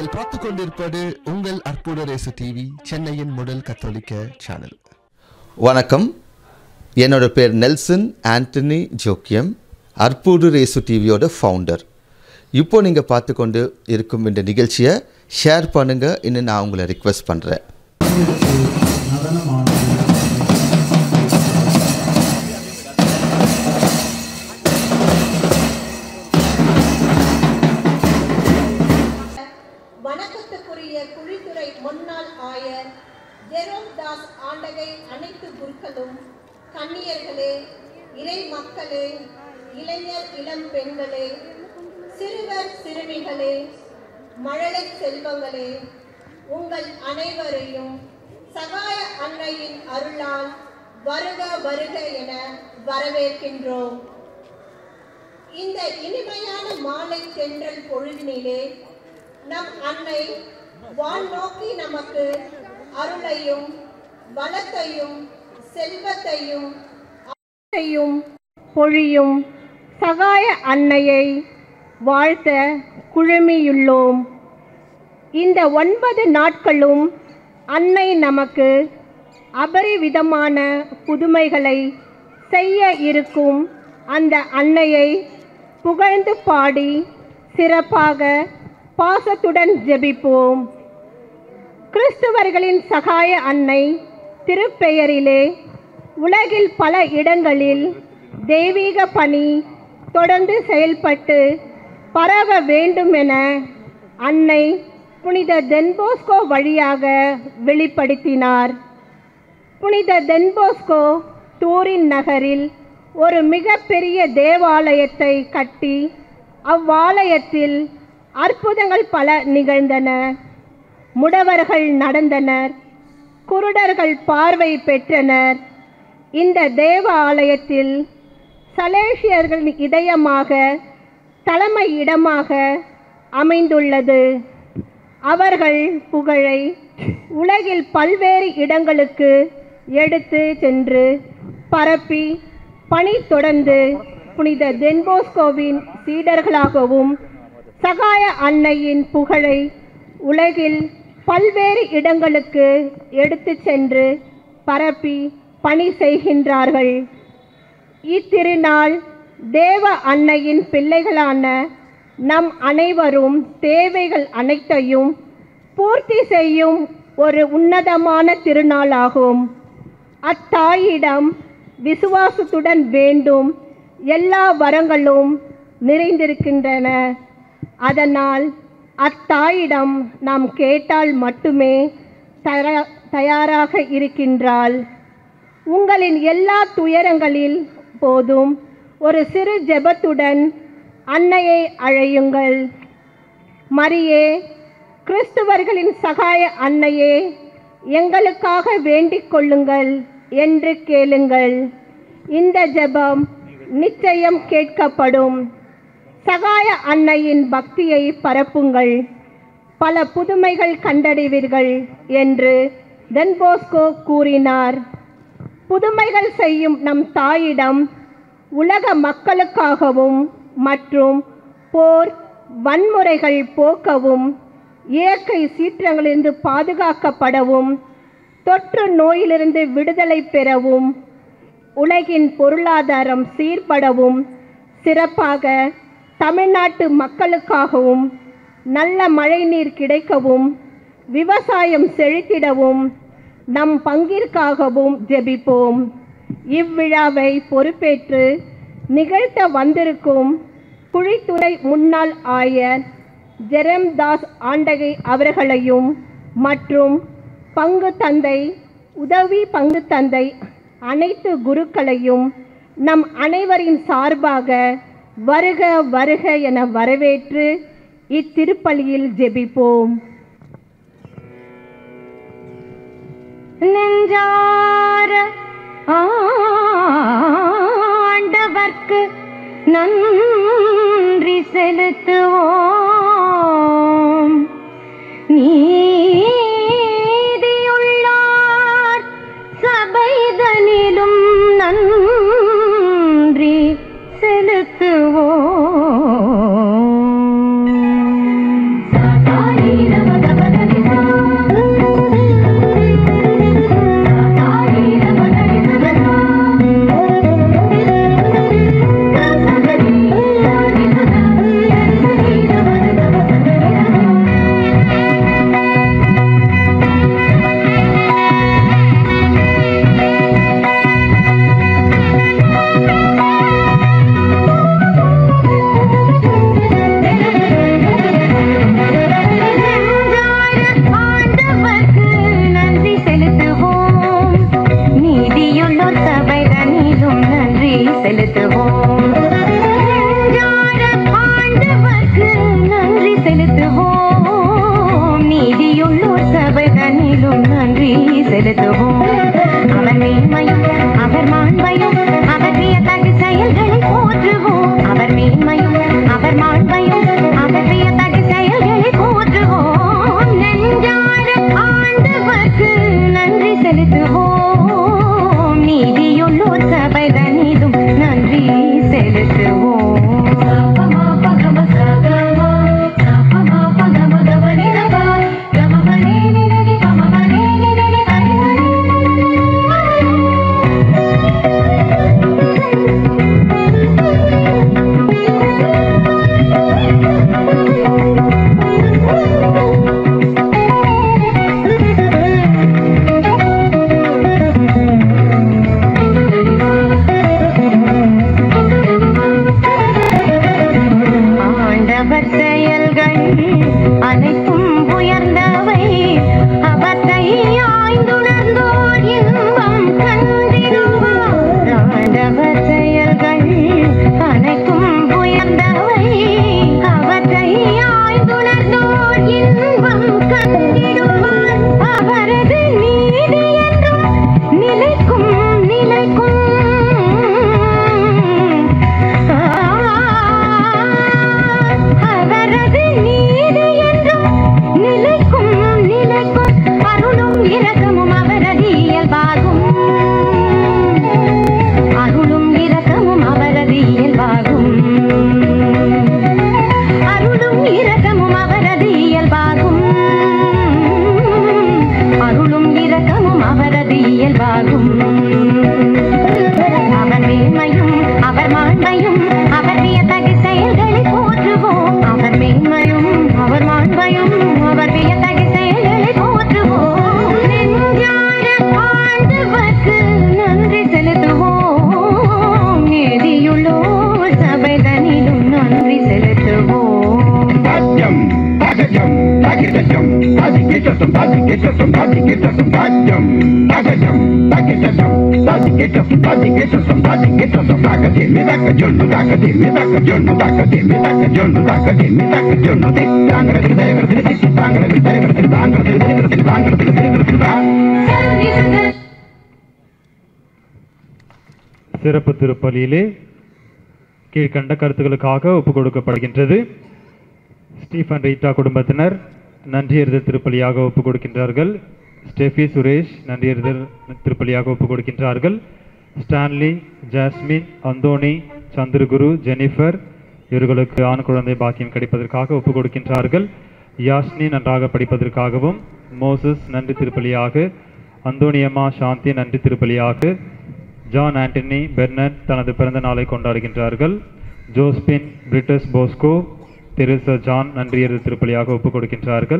நீங்கள் பார்த்து கொண்டிருப்பது உங்கள் அற்புத ரேசு டிவி சென்னையின் முதல் கத்தோலிக்க சேனல் வணக்கம் என்னோட பேர் நெல்சன் ஆண்டனி ஜோக்கியம் அற்புடு ரேசு டிவியோட ஃபவுண்டர் இப்போ நீங்கள் பார்த்து கொண்டு இருக்கும் இந்த நிகழ்ச்சியை ஷேர் பண்ணுங்கள் இன்னும் நான் உங்களை ரிக்வெஸ்ட் பண்ணுறேன் வணக்கத்துக்குரிய குழித்துறை முன்னாள் ஆயர் ஜெரோம் தாஸ் ஆண்டகை அனைத்து குருக்களும் கன்னியர்களே இறை மக்களே இளைஞர் இளம் பெண்களே சிறுவர் சிறுமிகளே மழலை செல்வங்களே உங்கள் அனைவரையும் சகாய அன்னையின் அருளால் வருக வருக என வரவேற்கின்றோம் இந்த இனிமையான மாலை தென்றல் பொழுதினிலே நம் அன்னை வான் நோக்கி நமக்கு அருளையும் வளத்தையும் செல்வத்தையும் ஆசையும் பொழியும் சகாய அன்னையை வாழ்த்த குழுமியுள்ளோம் இந்த ஒன்பது நாட்களும் அன்னை நமக்கு அபரிவிதமான புதுமைகளை செய்ய இருக்கும் அந்த அன்னையை புகழ்ந்து பாடி சிறப்பாக பாசத்துடன் ஜெபிப்போம் கிறிஸ்துவர்களின் சகாய அன்னை திருப்பெயரிலே உலகில் பல இடங்களில் தெய்வீக பணி தொடர்ந்து செயல்பட்டு பரவ வேண்டுமென அன்னை புனித தென்போஸ்கோ வழியாக வெளிப்படுத்தினார் புனித தென்போஸ்கோ தூரின் நகரில் ஒரு மிகப்பெரிய தேவாலயத்தை கட்டி அவ்வாலயத்தில் அற்புதங்கள் பல நிகழ்ந்தன முடவர்கள் நடந்தனர் குருடர்கள் பார்வை பெற்றனர் இந்த தேவ ஆலயத்தில் சலேஷியர்களின் இதயமாக தலைமை இடமாக அமைந்துள்ளது அவர்கள் புகழை உலகில் பல்வேறு இடங்களுக்கு எடுத்து சென்று பரப்பி பணி தொடர்ந்து புனித தென்போஸ்கோவின் சீடர்களாகவும் சகாய அன்னையின் புகழை உலகில் பல்வேறு இடங்களுக்கு எடுத்து சென்று பரப்பி பணி செய்கின்றார்கள் இத்திருநாள் தேவ அன்னையின் பிள்ளைகளான நம் அனைவரும் தேவைகள் அனைத்தையும் பூர்த்தி செய்யும் ஒரு உன்னதமான திருநாளாகும் அத்தாயிடம் விசுவாசத்துடன் வேண்டும் எல்லா வரங்களும் நிறைந்திருக்கின்றன அதனால் அத்தாயிடம் நாம் கேட்டால் மட்டுமே தர- தயாராக இருக்கின்றாள் உங்களின் எல்லா துயரங்களில் போதும் ஒரு சிறு ஜெபத்துடன் அன்னையை அழையுங்கள் மரியே கிறிஸ்துவர்களின் சகாய அன்னையே எங்களுக்காக வேண்டிக் கொள்ளுங்கள் என்று கேளுங்கள் இந்த ஜெபம் நிச்சயம் கேட்கப்படும் சகாய அன்னையின் பக்தியை பரப்புங்கள் பல புதுமைகள் கண்டடைவீர்கள் என்று தென்போஸ்கோ கூறினார் புதுமைகள் செய்யும் நம் தாயிடம் உலக மக்களுக்காகவும் மற்றும் போர் வன்முறைகள் போக்கவும் இயற்கை சீற்றங்களிலிருந்து பாதுகாக்கப்படவும் தொற்று நோயிலிருந்து விடுதலை பெறவும் உலகின் பொருளாதாரம் சீர்படவும் சிறப்பாக தமிழ்நாட்டு மக்களுக்காகவும் நல்ல மழைநீர் கிடைக்கவும் விவசாயம் செழித்திடவும் நம் பங்கிற்காகவும் ஜெபிப்போம் இவ்விழாவை பொறுப்பேற்று நிகழ்த்த வந்திருக்கும் குழித்துறை முன்னாள் ஆயர் ஜெரம் தாஸ் ஆண்டகை அவர்களையும் மற்றும் பங்கு தந்தை உதவி பங்கு தந்தை அனைத்து குருக்களையும் நம் அனைவரின் சார்பாக வருக வருக என வரவேற்று இத்திருப்பலியில் ஜெபிப்போம் நெஞ்சார ஆண்டவர்க்கு நன்றி செலுத்துவோம் நீதியுள்ளார் சபைதனிலும் நன்றி செலுத்துவோம் செலுத்துவோம் அவர் மேன்மையும் அவர் மாண்பையும் அவர் வியத்தகு செயல்களை போற்றுவோம் அவர் மேன்மையும் அவர் மாண்பையும் அவர் வியத்தகு செயல்களை போற்றுவோம் நெஞ்சார ஆண்டவர்க்கு நன்றி செலுத்துவோம் நீதியுள்ளோர் சபைதனிதும் நன்றி செலுத்துவோம் ஆண்டவர் செயல்கள் அனைத்தும் உயர்ந்தவை அவற்றை ஆய்ந்துணர்ந்தோர் இன்பம் கண்டிடுவார் ஆண்டவர் செயல்கள் அனைத்தும் உயர்ந்தவை அவற்றை ஆய்ந்துணர்ந்தோர் இன்பம் கண்டிடுவார் அவரது நீதி என்றும் நிலைக்கும் நிலைக்கும் அவரது நீதி என்றும் நிலைக்கும் நிலைக்கும் அருளும் இரக்கமும் அவரது இயல்பாகும் அருளும் இரக்கமும் அவரது இயல்பாகும் அருளும் இரக்கமும் அவரது இயல்பாகும் அருளும் இரக்கமும் அவரது இயல்பாகும் அவர் மேன்மையும் அவர் மாண்பையும் அவர் வியத்தகு செயல்களை போற்றுவோம் அவர் மேன்மையும் அவர் மாண்பையும் அவர் வியத்தகு செயல்களை போற்றுவோம் நெஞ்சார ஆண்டவர்க்கு நன்றி செலுத்துவோம் நீதியுள்ளோர் சபைதனிலும் நன்றி செலுத்துவோம் Bajam, bagajam, bagajam, bagajam, bagajam, bagajam, bajam, bagajam, bagajam, bagajam, bagajam, bagajam, bagajam, medaka jonnu daka de medaka jonnu daka de medaka jonnu daka de medaka jonnu de tangra de tangra de de tangra de tangra de tangra de de tangra de de tangra de சிறப்பு திருப்பலியிலே கீழ்கண்ட கருத்துக்களுக்காக ஒப்புக் கொடுக்கப்படுகின்றது Stephen Rita குடும்பத்தினர் நன்றியறிதல் திருப்பலியாக ஒப்புக் கொடுக்கின்றார்கள் Steffi Suresh நன்றியறிதல் திருப்பலியாக ஒப்புக் கொடுக்கின்றார்கள் Stanley Jasmine Antony Chandraguru Jennifer இவர்களுக்கு ஆண் குழந்தை பாக்கியம் கிடைப்பதற்காக ஒப்புக் கொடுக்கின்றார்கள் யாஸ்னி நன்றாக படிப்பதற்காகவும் மோசஸ் நன்றி திருப்பலியாக அந்தோனியம்மா சாந்தி நன்றி திருப்பலியாக ஜான் ஆண்டனி பெர்னட் தனது பிறந்த நாளை கொண்டாடுகின்றார்கள் ஜோஸ்பின் பிரிட்டஸ் போஸ்கோ தெரேசா ஜான் நன்றியறிதல் திருப்பலியாக ஒப்புக் கொடுக்கின்றார்கள்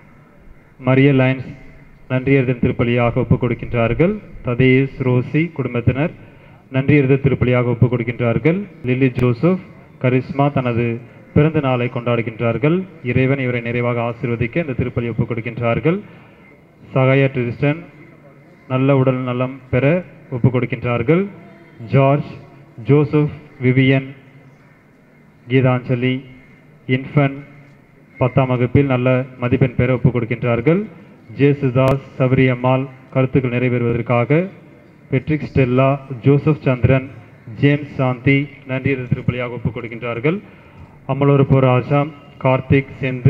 மரிய லைன்ஸ் நன்றியறிதல் திருப்பலியாக ஒப்புக் கொடுக்கின்றார்கள் ததேஸ் ரோசி குடும்பத்தினர் நன்றியறிதல் திருப்பலியாக ஒப்புக் கொடுக்கின்றார்கள் லில்லி ஜோசப் கரிஸ்மா தனது பிறந்த நாளை கொண்டாடுகின்றார்கள் இறைவன் இவரை நிறைவாக ஆசீர்வதிக்க இந்த திருப்பலி ஒப்புக் கொடுக்கின்றார்கள் சகாய டிரிஸ்டன் நல்ல உடல் நலம் பெற ஒப்புக் கொடுக்கின்றார்கள் George Joseph Vivian Geethanjali Infant பத்தாம் வகுப்பில் நல்ல மதிப்பெண் பெற ஒப்புக் கொடுக்கின்றார்கள் ஜேசுதாஸ் சபரியம்மாள் கருத்துக்கள் நிறைவேறுவதற்காக Patrick Stella Joseph Chandran James Shanthi நன்றி திருப்பலியாக ஒப்புக் கொடுக்கின்றார்கள் அமலோரப்பூர் ராஜா கார்த்திக் செந்து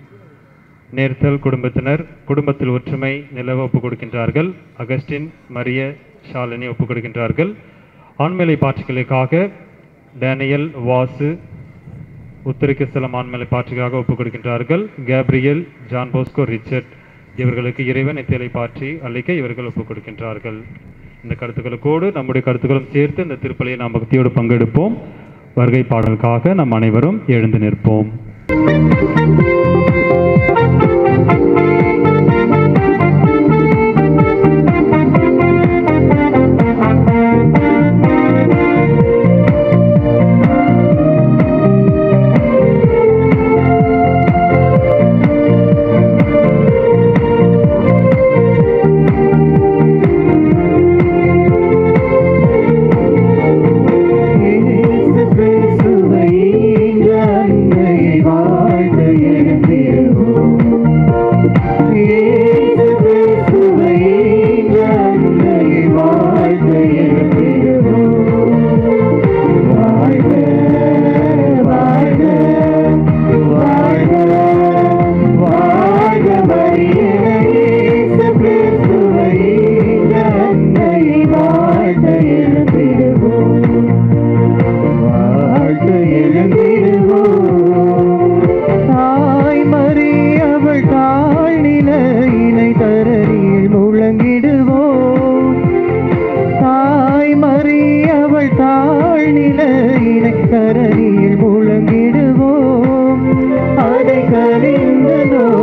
நேர்த்தல் குடும்பத்தினர் குடும்பத்தில் ஒற்றுமை நிலவ ஒப்புக் கொடுக்கின்றார்கள் அகஸ்டின் மரிய ஷாலினி ஒப்புக் கொடுக்கின்றார்கள் ஆண்மலை பாற்றுகளுக்காக டேனியல் வாசு உத்தரகிஸ்தலம் ஆண்மலை பாற்றுக்காக ஒப்புக் கொடுக்கின்றார்கள் கேப்ரியல் ஜான் போஸ்கோ ரிச்சர்ட் இவர்களுக்கு இறைவன் இத்தலை பாற்றி அளிக்க இவர்கள் ஒப்புக் கொடுக்கின்றார்கள் இந்த கருத்துக்களுக்கோடு நம்முடைய கருத்துக்களும் சேர்த்து இந்த திருப்பலியை நாம் பக்தியோடு பங்கெடுப்போம் வருகை பாடலுக்காக நம் அனைவரும் எழுந்து நிற்போம் இயேசு கிறிஸ்துவை அன்னையை வாழ்த்து எழுந்து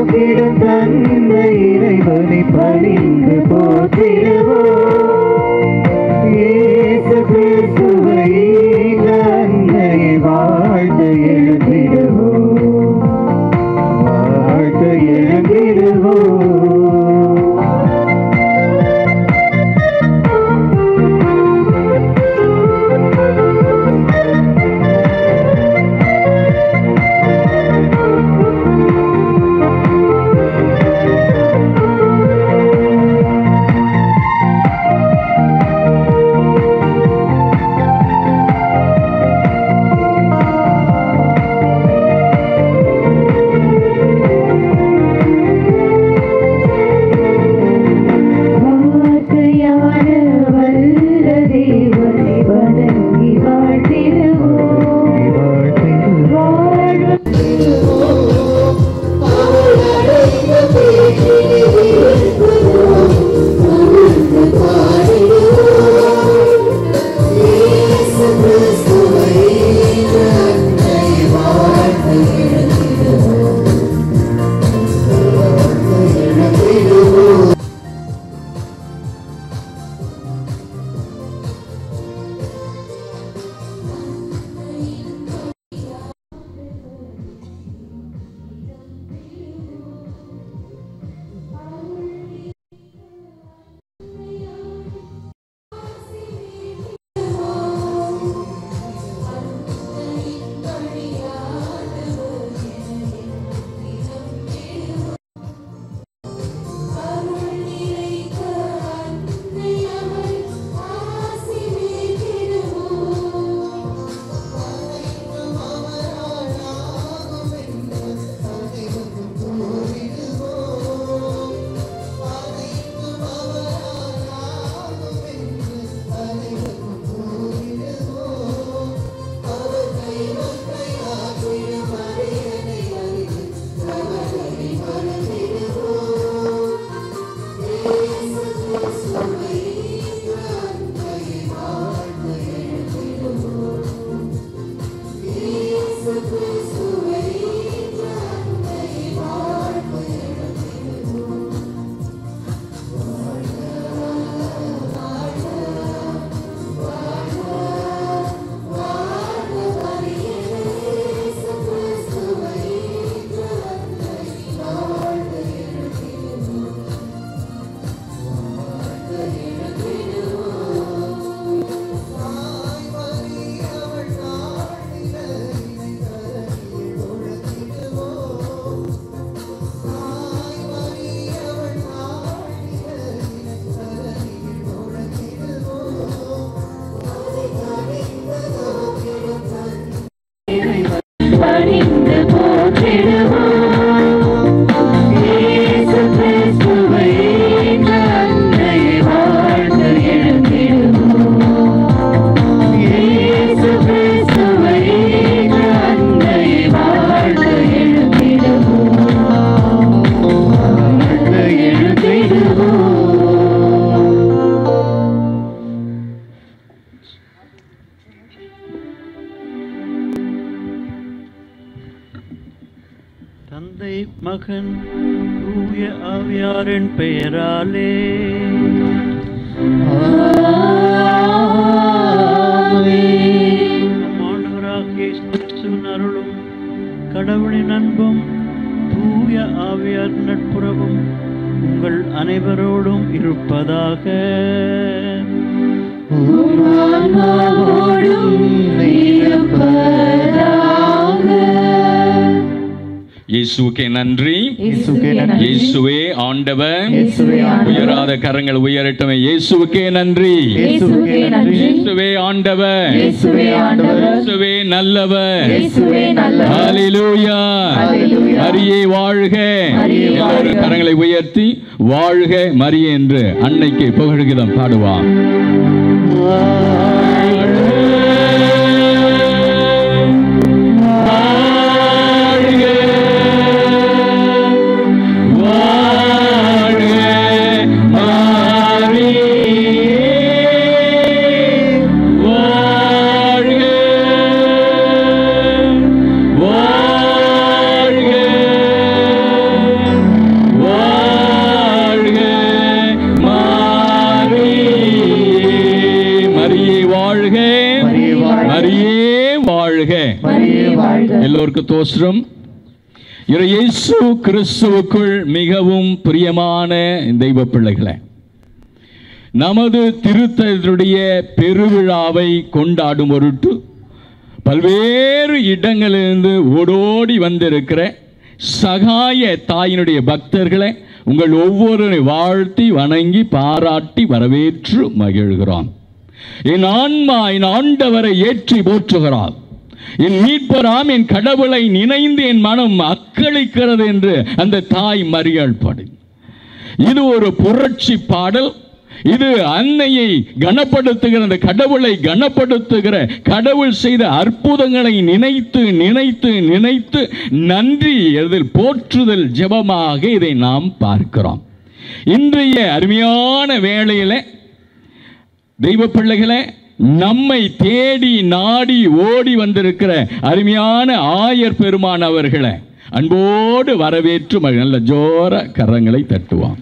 காத்திடும் தந்தை இறைவனை பணிந்து போற்றிடுவோம் இயேசு கிறிஸ்துவை அன்னையை வாழ்ந்து எழுந்திடுவோம் வாழ்ந்து எழுந்திடுவோம் வார்த்தையான வல்ல தேவனை வணங்கி வாழ்த்திடுவோம் வாழ்வு பணிந்து போற்றிடுவோம் இயேசு கிறிஸ்துவை அன்னையை வாழ்ந்து எழுந்திடுவோம் இயேசு கிறிஸ்துவை அன்னையை வாழ்ந்து எழுந்திடுவோம் வாழ்ந்து எழுந்திடுவோம் தந்தை மகன் தூய ஆவியாரின் பெயராலே நம் ஆண்டவராகிய இயேசு கிறிஸ்துவின் அருளும் கடவுளின் அன்பும் தூய ஆவியார் நட்புறவும் உங்கள் அனைவரோடும் இருப்பதாக இயேசுவுக்கே நன்றி இயேசுவுக்கே நன்றி. இயேசுவே ஆண்டவர் இயேசுவே ஆண்டவர். உயராத கரங்கள் உயரட்டுமே இயேசுவுக்கே நன்றி இயேசுவுக்கே நன்றி இயேசுவே ஆண்டவர் இயேசுவே ஆண்டவர் இயேசுவே நல்லவர் இயேசுவே நல்லவர் ஹalleluya ஹalleluya. மரியே வாழ்க மரியே வாழ்க. எல்லாரும் கரங்களை உயர்த்தி வாழ்க மரியே என்று அன்னைக்கு புகழ்கிதம் பாடுவான் வாழ்க ஆண்டவருக்கு தோஸ்ரம் இயேசு கிறிஸ்துவுக்குள் மிகவும் பிரியமான தெய்வ பிள்ளைகளே நமது திருத்தலுடைய பெருவிழாவை கொண்டாடும் பொருட்டு பல்வேறு இடங்களிலிருந்து ஓடோடி வந்திருக்கிற சகாய தாயினுடைய பக்தர்களை உங்கள் ஒவ்வொரு வாழ்த்தி வணங்கி பாராட்டி வரவேற்று மகிழ்கிறோம் என் ஆன்மா என் ஆண்டவரை ஏற்றி போற்றுகிறார் என் மீட்பராம் என் கடவுளை நினைந்து என் மனம் அக்களிக்கிறது என்று அந்த தாய் மறியல் பாடு இது ஒரு புரட்சி பாடல் இது அன்னையை கனப்படுத்துகிற அந்த கடவுளை கனப்படுத்துகிற கடவுள் செய்த அற்புதங்களை நினைத்து நினைத்து நினைத்து நன்றி எதில் போற்றுதல் ஜெபமாக இதை நாம் பார்க்கிறோம் இன்றைய அருமையான வேளையில தெய்வ பிள்ளைகளே நம்மை தேடி நாடி ஓடி வந்திருக்கிற அருமையான ஆயர் பெருமான் அவர்களை அன்போடு வரவேற்று மகிழ் நல்ல ஜோர கரங்களை தட்டுவான்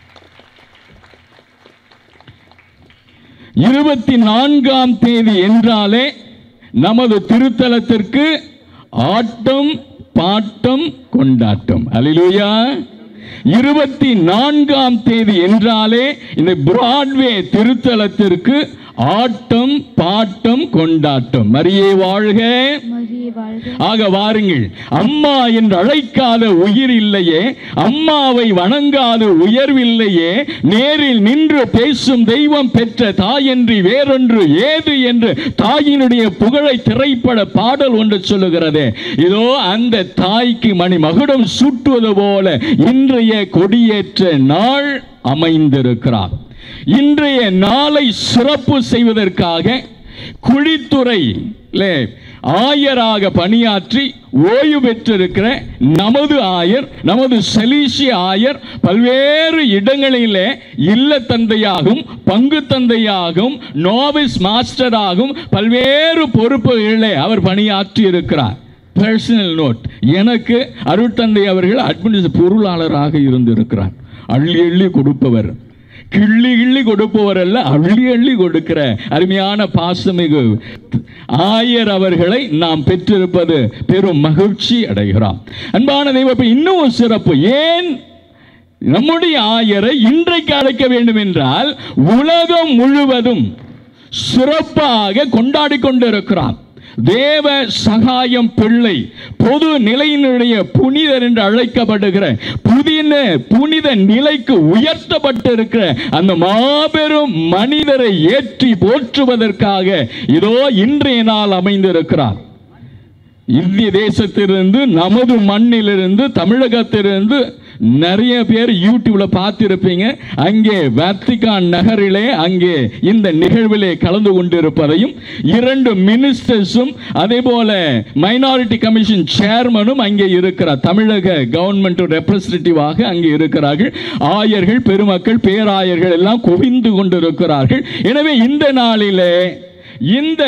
இருபத்தி நான்காம் தேதி என்றாலே நமது திருத்தலத்திற்கு ஆட்டம் பாட்டம் கொண்டாட்டம் அல்லேலூயா இருபத்தி நான்காம் தேதி என்றாலே இந்த பிராட்வே திருத்தலத்திற்கு ஆட்டம் பாட்டம் கொண்டாட்டம் மரியே வாழ்க ஆக வாருங்கள் அம்மா என்று அழைக்காத உயிர் இல்லையே அம்மாவை வணங்காத உயர்வில்லையே நேரில் நின்று பேசும் தெய்வம் பெற்ற தாயன்றி வேறொன்று ஏது என்று தாயினுடைய புகழை திரைப்பட பாடல் ஒன்று சொல்லுகிறது இதோ அந்த தாய்க்கு மணி மகுடம் சூட்டுவது போல இன்றைய கொடியேற்ற நாள் அமைந்திருக்கிறார் இன்றைய நாளை சிறப்பு செய்வதற்காக குழித்துறை ஆயராக பணியாற்றி ஓய்வு பெற்றிருக்கிற நமது ஆயர் நமது சலீசிய ஆயர் பல்வேறு இடங்களிலே இல்ல தந்தையாகவும் பங்கு தந்தையாகவும் நோவிஸ் மாஸ்டராகவும் பல்வேறு பொறுப்புகளிலே அவர் பணியாற்றி இருக்கிறார் பர்சனல் நோட் எனக்கு அருட்தந்தை அவர்கள் அட்மினிஸ்ட் பொருளாளராக இருந்திருக்கிறார் அள்ளி அள்ளி கொடுப்பவர் கிள்ளி கிள்ளி கொடுப்பவர் அல்ல அள்ளி அள்ளி கொடுக்கிற அருமையான பாசமிகு ஆயர் அவர்களை நாம் பெற்றிருப்பது பெரும் மகிழ்ச்சி அடைகிறோம் அன்பான தெய்வம் இன்னும் ஒரு சிறப்பு ஏன் நம்முடைய ஆயரை இன்றைக்கு அழைக்க வேண்டும் என்றால் உலகம் முழுவதும் சிறப்பாக கொண்டாடி கொண்டிருக்கிறான் தேவ சகாயம் பிள்ளை பொது நிலையினுடைய புனிதர் என்று அழைக்கப்படுகிற புதின புனித நிலைக்கு உயர்த்தப்பட்டிருக்கிற அந்த மாபெரும் மனிதரை ஏற்றி போற்றுவதற்காக இதோ இன்றைய நாள் அமைந்திருக்கிறார் இந்திய தேசத்திலிருந்து நமது மண்ணிலிருந்து தமிழகத்திலிருந்து நிறைய பேர் யூடியூப்ல பார்த்திருப்பீங்க அங்கே வேத்திகான் நகரிலே அங்கே இந்த நிகழ்விலே கலந்து கொண்டிருப்பதையும் இரண்டு மினிஸ்டர்ஸும் அதே போல மைனாரிட்டி கமிஷன் சேர்மனும் அங்கே இருக்கிறார் தமிழக கவர்மெண்ட் ரெப்ரசன்டேட்டிவாக அங்கே இருக்கிறார்கள் ஆயர்கள் பெருமக்கள் பேராயர்கள் எல்லாம் குவிந்து கொண்டிருக்கிறார்கள் எனவே இந்த நாளிலே இந்த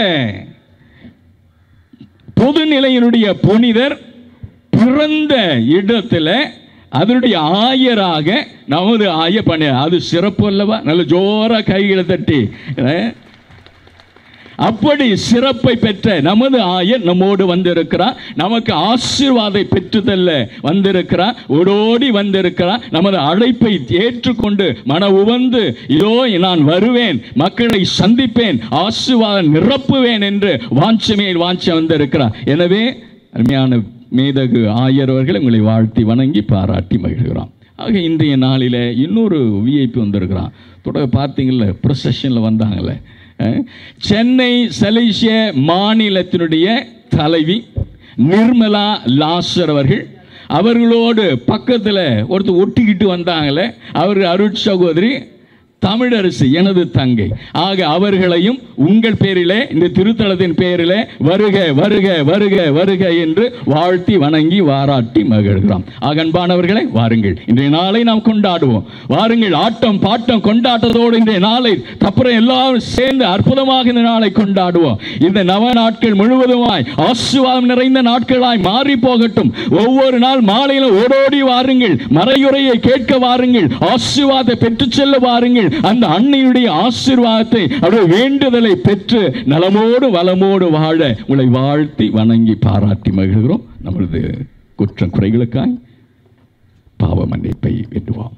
பொதுநிலையினுடைய புனிதர் பிறந்த இடத்துல அதனுடைய ஆயராக நமது ஆய பண்ண அது சிறப்பு அல்லவா நல்ல ஜோரா கைகளை தட்டி அஹ், அப்படி சிறப்பை பெற்ற நமது ஆயர் நம்மோடு வந்திருக்கிறார் நமக்கு ஆசீர்வாதை பெற்றுதல்ல வந்திருக்கிறார் ஓடோடி வந்திருக்கிறார் நமது அழைப்பை ஏற்றுக்கொண்டு மன உவந்து இதோ நான் வருவேன் மக்களை சந்திப்பேன் ஆசீர்வாதம் நிரப்புவேன் என்று வாஞ்ச மேல் வாஞ்ச வந்திருக்கிறார் எனவே அருமையான மேதகு ஆயர் அவர்கள் உங்களை வாழ்த்தி வணங்கி பாராட்டி மகிழ்கிறோம் ஆக இன்றைய நாளில் இன்னொரு விஐபி வந்திருக்கிறான் தொடர் பார்த்தீங்கல்ல ப்ரொசஷனில் வந்தாங்கல்ல அஹ், சென்னை சலேசிய மாநிலத்தினுடைய தலைவி நிர்மலா லாசர் அவர்கள் அவர்களோடு பக்கத்தில் ஒருத்தர் ஒட்டிக்கிட்டு வந்தாங்களே அவர் அருட் சகோதரி தமிழரசு எனது தங்கை ஆக அவர்களையும் உங்கள் பேரிலே இந்த திருத்தலத்தின் பேரிலே வருக வருக வருக வருக என்று வாழ்த்தி வணங்கி வாராட்டி மகிழ்கிறோம் ஆக அன்பானவர்களே வாருங்கள் இன்றைய நாளை நாம் கொண்டாடுவோம் வாருங்கள் ஆட்டம் பாட்டம் கொண்டாட்டத்தோடு இன்றைய நாளை தப்புறம் எல்லாரும் சேர்ந்து அற்புதமாக இந்த நாளை கொண்டாடுவோம் இந்த நவ நாட்கள் முழுவதுமாய் ஆசீர்வாதம் நிறைந்த நாட்களாய் மாறி போகட்டும் ஒவ்வொரு நாள் மாலையில ஓடோடி வாருங்கள் மறையுறையை கேட்க வாருங்கள் ஆசீர்வாதத்தை பெற்றுச் செல்ல வாருங்கள் அந்த அன்னையுடைய ஆசீர்வாதத்தை அவருடைய வேண்டுதலை பெற்று நலமோடு வளமோடு வாழ உங்களை வாழ்த்தி வணங்கி பாராட்டி மகிழ்கிறோம் நம் நமது குற்றம் குறைகளுக்காய் பாவ மன்னிப்பை வேண்டுவோம்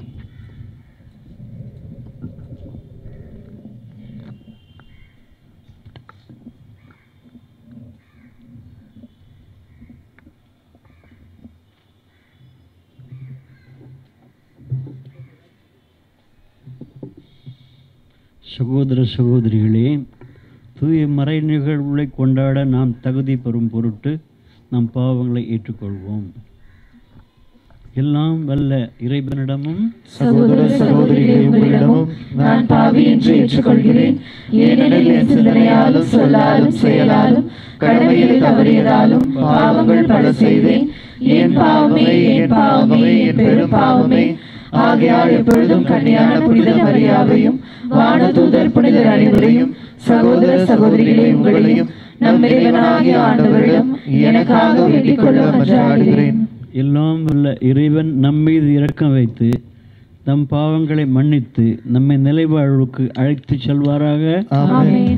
சகோதர சகோதரிகளே தூய மறை நிகழ்வுகளை கொண்டாட நாம் தகுதி பெறும் பொருட்டு நம் பாவங்களை ஏற்றுக்கொள்வோம் எல்லாம் வல்ல இறைவனிடமும் சகோதர சகோதரிகளே உங்களிடமும் நான் பாவி என்று ஏற்றுக்கொள்கிறேன் ஏனெனில் என் சிந்தனையாலும் சொல்லாலும் செயலாலும் கடமையில் தவறியதாலும் பாவங்கள் பல செய்தேன் என் பாவமே என் பாவமே என் பெரும் பாவமே ஆகையால் எப்பொழுதும் கன்னியான புனித மரியாதையும் வானதூதர் புனிதர் அனைவரையும் சகோதர சகோதரிகளே உங்களையும் நம் இறைவனாகிய ஆண்டவரிடம் எனக்காக வேண்டிக் கொள்ள மன்றாடுகிறேன் எல்லாம் வல்ல இறைவன் நம்மீது இரக்கம் வைத்து நம் பாவங்களை மன்னித்து நம்மை நிலைவாழ்வுக்கு அழைத்துச் செல்வாராக ஆமென்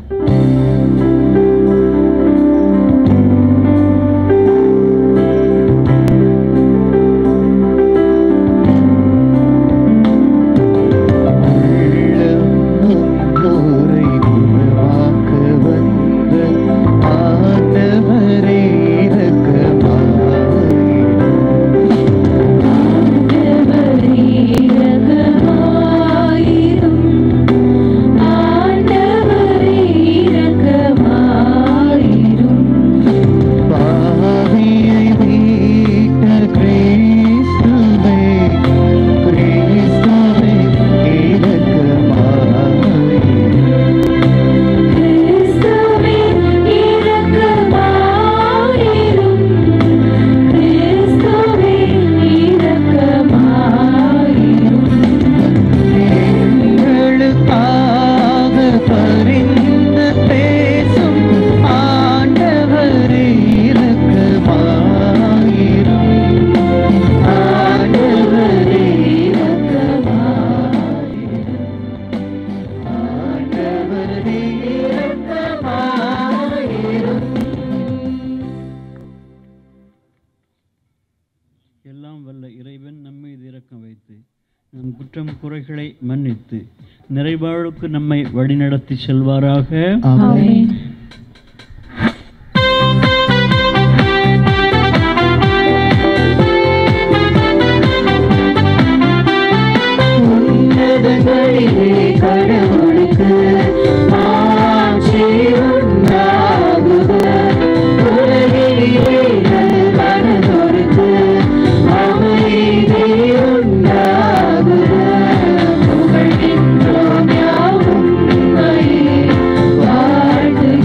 எல்லாம் வல்ல இறைவன் நம்மீது இரக்கம் வைத்து நம் குற்றம் குறைகளை மன்னித்து நிறைவாழ்வுக்கு நம்மை வழிநடத்தி செல்வாராக ஆமென் உன்னதங்களிலே கடவுளுக்கு ஆட்சி உண்டாகுக. உலகிலே நல்மனதொருக்கு அமைதி உண்டாகுக. புகழ்கின்றோம் யாவும் உம்மையே. வாழ்த்து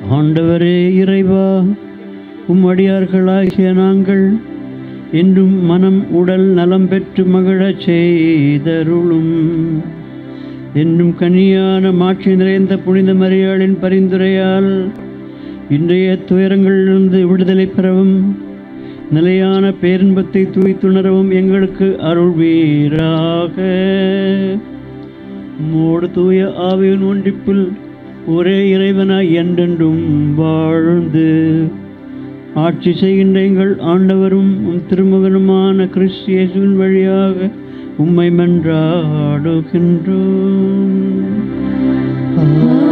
ஆண்டவரே இறைவா உம்மடியார்களாகிய நாங்கள் என்றும் மனம் உடல் நலம் பெற்று மகிழச் செய்தருளும் என்னும் கனியான மாட்சி நிறைந்த புனித மரியாளின் பரிந்துரையால் இன்றைய துயரங்களிலிருந்து விடுதலை பெறவும் நிலையான பேரின்பத்தை தூய்த்துணரவும் எங்களுக்கு அருள்வீராக மோடு தூய ஆவியின் ஒன்றிப்பில் ஒரே இறைவனாய் என்றென்றும் வாழ்ந்து ஆட்சி செய்கின்ற எங்கள் ஆண்டவரும் உம் திருமகனுமான கிறிஸ்து இயேசுவின் வழியாக உம்மை மன்றாடுகின்றோம்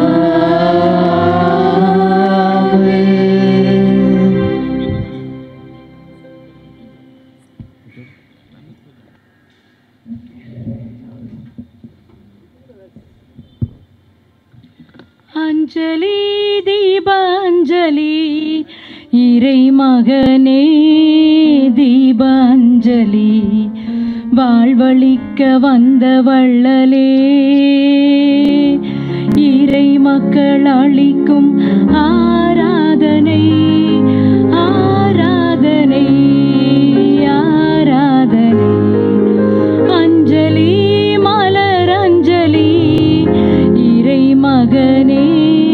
அஞ்சலி தீபாஞ்சலி இறை மகனே தீபாஞ்சலி வாழ்வழிக்க வந்த வள்ளலே இறை மக்கள் அளிக்கும் ஆராதனை ஆராதனை ஆராதனை அஞ்சலி மலர் அஞ்சலி இறை மகனே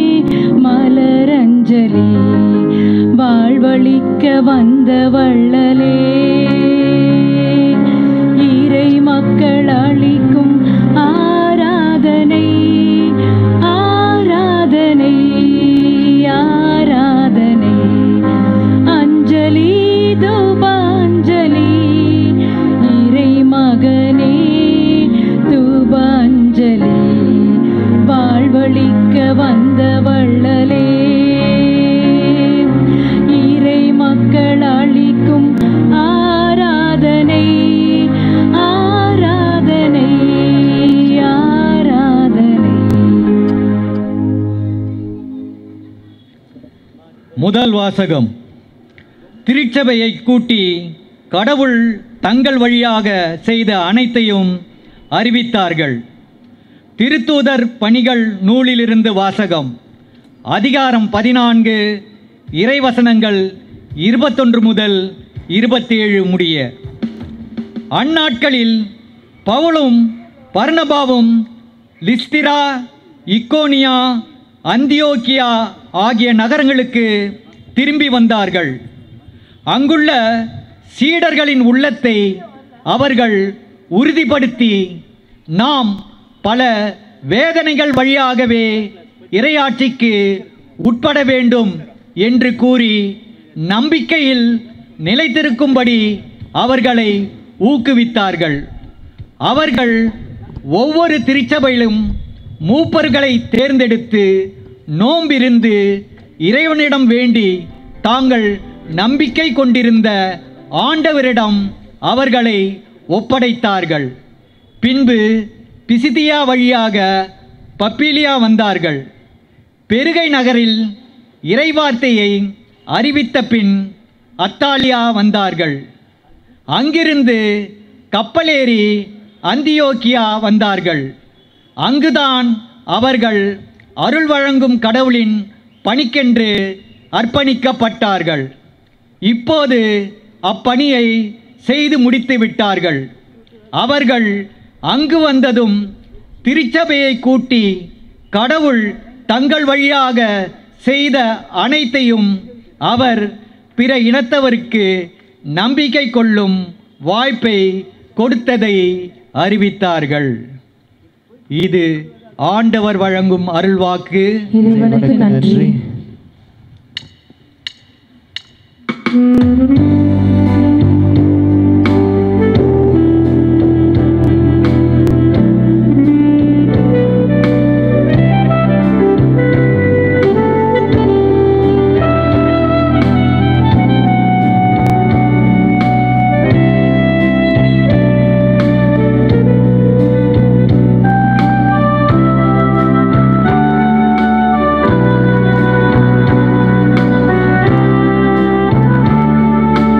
மலரஞ்சலி வாழ்வழிக்க வந்த வள்ளலே இறை மக்கள் அளிக்கும் ஆராதனை ஆராதனை ஆராதனை அஞ்சலி தூபாஞ்சலி இறை மகனே தூபாஞ்சலி வாழ்வழிக்க வந்த வள்ளலே இறை மக்கள் அளிக்கும் ஆராதனை ஆராதனை ஆராதனை முதல் வாசகம் திருச்சபையை கூட்டி கடவுள் தங்கள் வழியாக செய்த அனைத்தையும் அறிவித்தார்கள் திருத்தூதர் பணிகள் நூலிலிருந்து வாசகம் அதிகாரம் பதினான்கு இறைவசனங்கள் இருபத்தொன்று முதல் இருபத்தேழு முடிய அந்நாட்களில் பவுலும் பர்னபாவும் லிஸ்திரா இக்கோனியா அந்தியோக்கியா ஆகிய நகரங்களுக்கு திரும்பி வந்தார்கள் அங்குள்ள சீடர்களின் உள்ளத்தை அவர்கள் உறுதிப்படுத்தி நாம் பல வேதனைகள் வழியாகவே இறையாட்சிக்கு உட்பட வேண்டும் என்று கூறி நம்பிக்கையில் நிலைத்திருக்கும்படி அவர்களை ஊக்குவித்தார்கள் அவர்கள் ஒவ்வொரு திருச்சபையிலும் மூப்பர்களை தேர்ந்தெடுத்து நோம்பிருந்து இறைவனிடம் வேண்டி தாங்கள் நம்பிக்கை கொண்டிருந்த ஆண்டவரிடம் அவர்களை ஒப்படைத்தார்கள் பின்பு பிசிதியா வழியாக பப்பீலியா வந்தார்கள் பெருகை நகரில் இறைவார்த்தையை அறிவித்த பின் அத்தாலியா வந்தார்கள் அங்கிருந்து கப்பலேறி அந்தியோக்கியா வந்தார்கள் அங்குதான் அவர்கள் அருள் வழங்கும் கடவுளின் பணிக்கென்று அர்ப்பணிக்கப்பட்டார்கள் இப்போது அப்பணியை செய்து முடித்து விட்டார்கள் அவர்கள் அங்கு வந்ததும் திருச்சபையை கூட்டி கடவுள் தங்கள் வழியாக செய்த அனைத்தையும் அவர் பிற இனத்தவருக்கு நம்பிக்கை கொள்ளும் வாய்ப்பை கொடுத்ததை அறிவித்தார்கள் இது ஆண்டவர் வழங்கும் அருள்வாக்கு இறைவனுக்கு நன்றி ஆ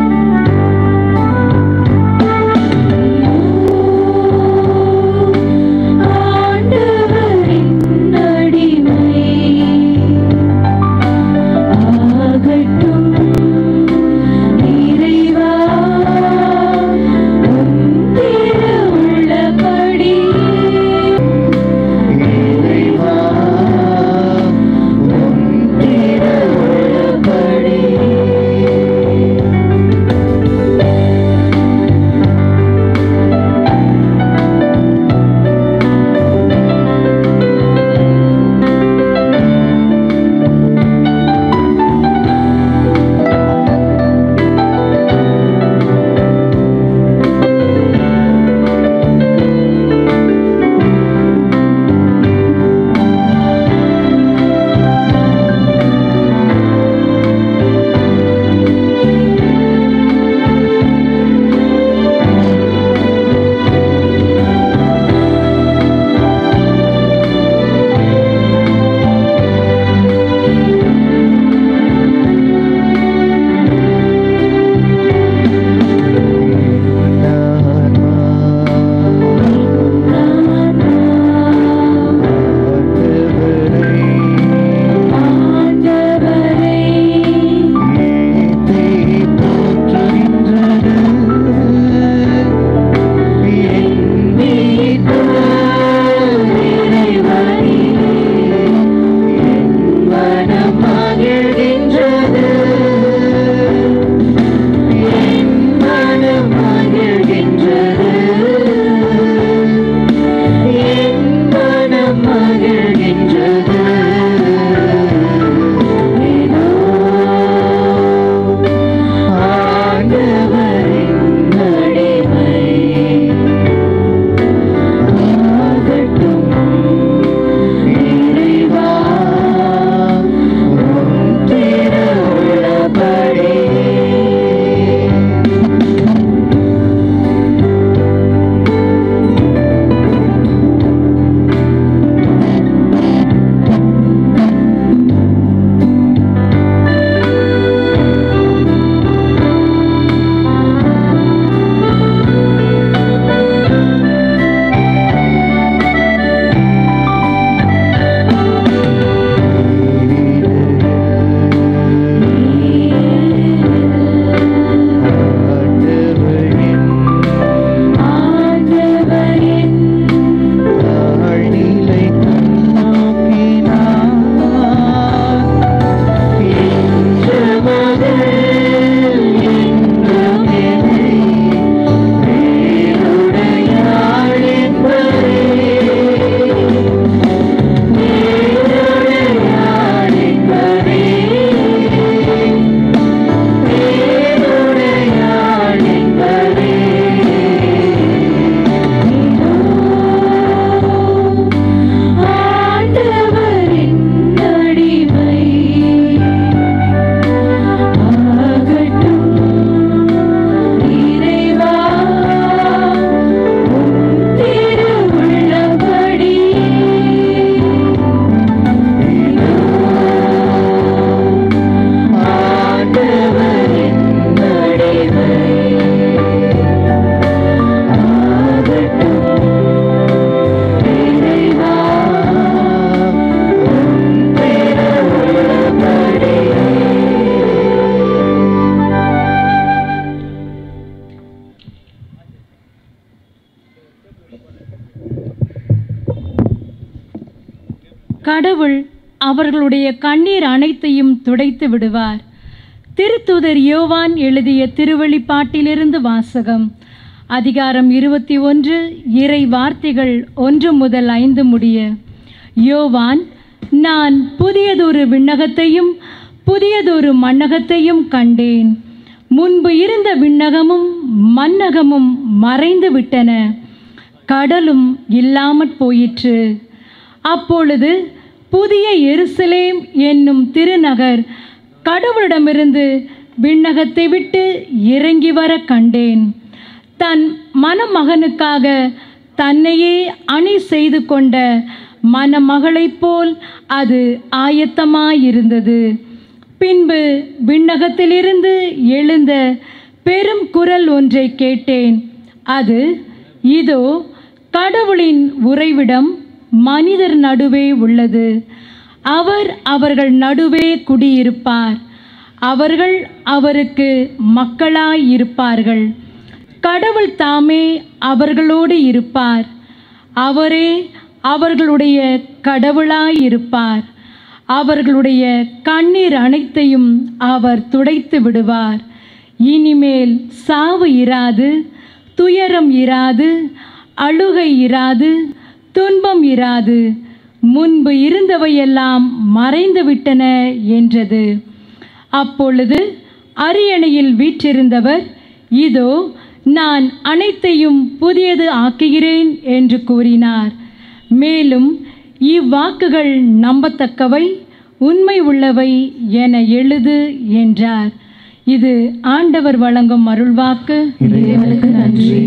கடவுள் அவர்களுடைய கண்ணீர் அனைத்தையும் துடைத்து விடுவார் திருத்தூதர் யோவான் எழுதிய திருவெளிப்பாட்டிலிருந்து வாசகம் அதிகாரம் இருபத்தி ஒன்று இறை வார்த்தைகள் ஒன்று முதல் ஐந்து முடிய யோவான் நான் புதியதொரு விண்ணகத்தையும் புதியதொரு மண்ணகத்தையும் கண்டேன் முன்பு இருந்த விண்ணகமும் மண்ணகமும் மறைந்து விட்டன கடலும் இல்லாமற் போயிற்று அப்பொழுது புதிய எருசலேம் என்னும் திருநகர் கடவுளிடமிருந்து விண்ணகத்தை விட்டு இறங்கி வர கண்டேன் தன் மணமகனுக்காக தன்னையே அணி செய்து கொண்ட மணமகளைப் போல் அது ஆயத்தமாயிருந்தது பின்பு விண்ணகத்திலிருந்து எழுந்த பெரும் குரல் ஒன்றை கேட்டேன் அது இதோ கடவுளின் உறைவிடம் மனிதர் நடுவே உள்ளது அவர் அவர்கள் நடுவே குடியிருப்பார் அவர்கள் அவருக்கு மக்களாயிருப்பார்கள் கடவுள் தாமே அவர்களோடு இருப்பார் அவரே அவர்களுடைய கடவுளாயிருப்பார் அவர்களுடைய கண்ணீர் அனைத்தையும் அவர் துடைத்து விடுவார் இனிமேல் சாவு இராது துயரம் இராது அழுகை இராது துன்பம் இராது முன்பு இருந்தவையெல்லாம் மறைந்து விட்டன என்றது அப்பொழுது அரியணையில் வீற்றிருந்தவர் இதோ நான் அனைத்தையும் புதியது ஆக்குகிறேன் என்று கூறினார் மேலும் இவ்வாக்குகள் நம்பத்தக்கவை உண்மை உள்ளவை என எழுது என்றார் இது ஆண்டவர் வழங்கும் அருள்வாக்கு இறைவனுக்கு நன்றி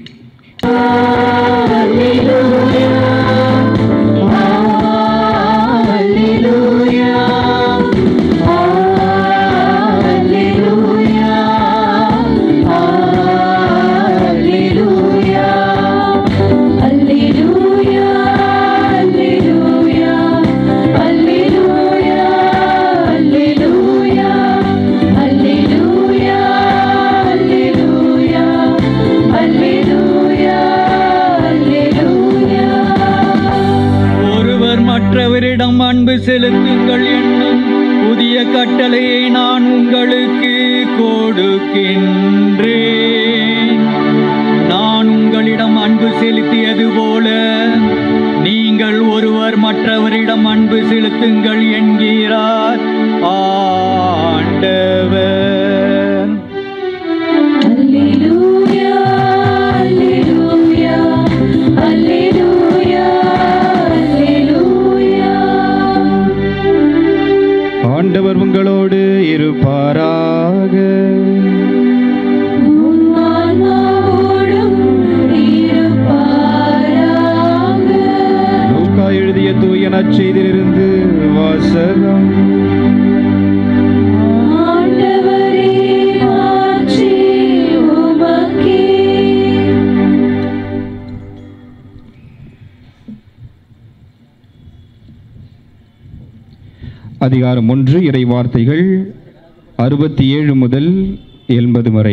ஒருவர் மற்றவரிடம் அன்பு செலுத்துங்கள் என்னும் புதிய கட்டளையை நான் உங்களுக்கு கொடுக்கின்றேன் நான் உங்களிடம் அன்பு செலுத்தியது போல நீங்கள் ஒருவர் மற்றவரிடம் அன்பு செலுத்துங்கள் என்கிறார் ஆண்டவர் ஆண்டவர் உங்களோடு இருப்பாராக லூக்கா எழுதிய தூய நற்செய்தியிலிருந்து வாசகம் அதிகாரம் ஒன்று இறை வார்த்தைகள் அறுபத்தி ஏழு முதல் எண்பது வரை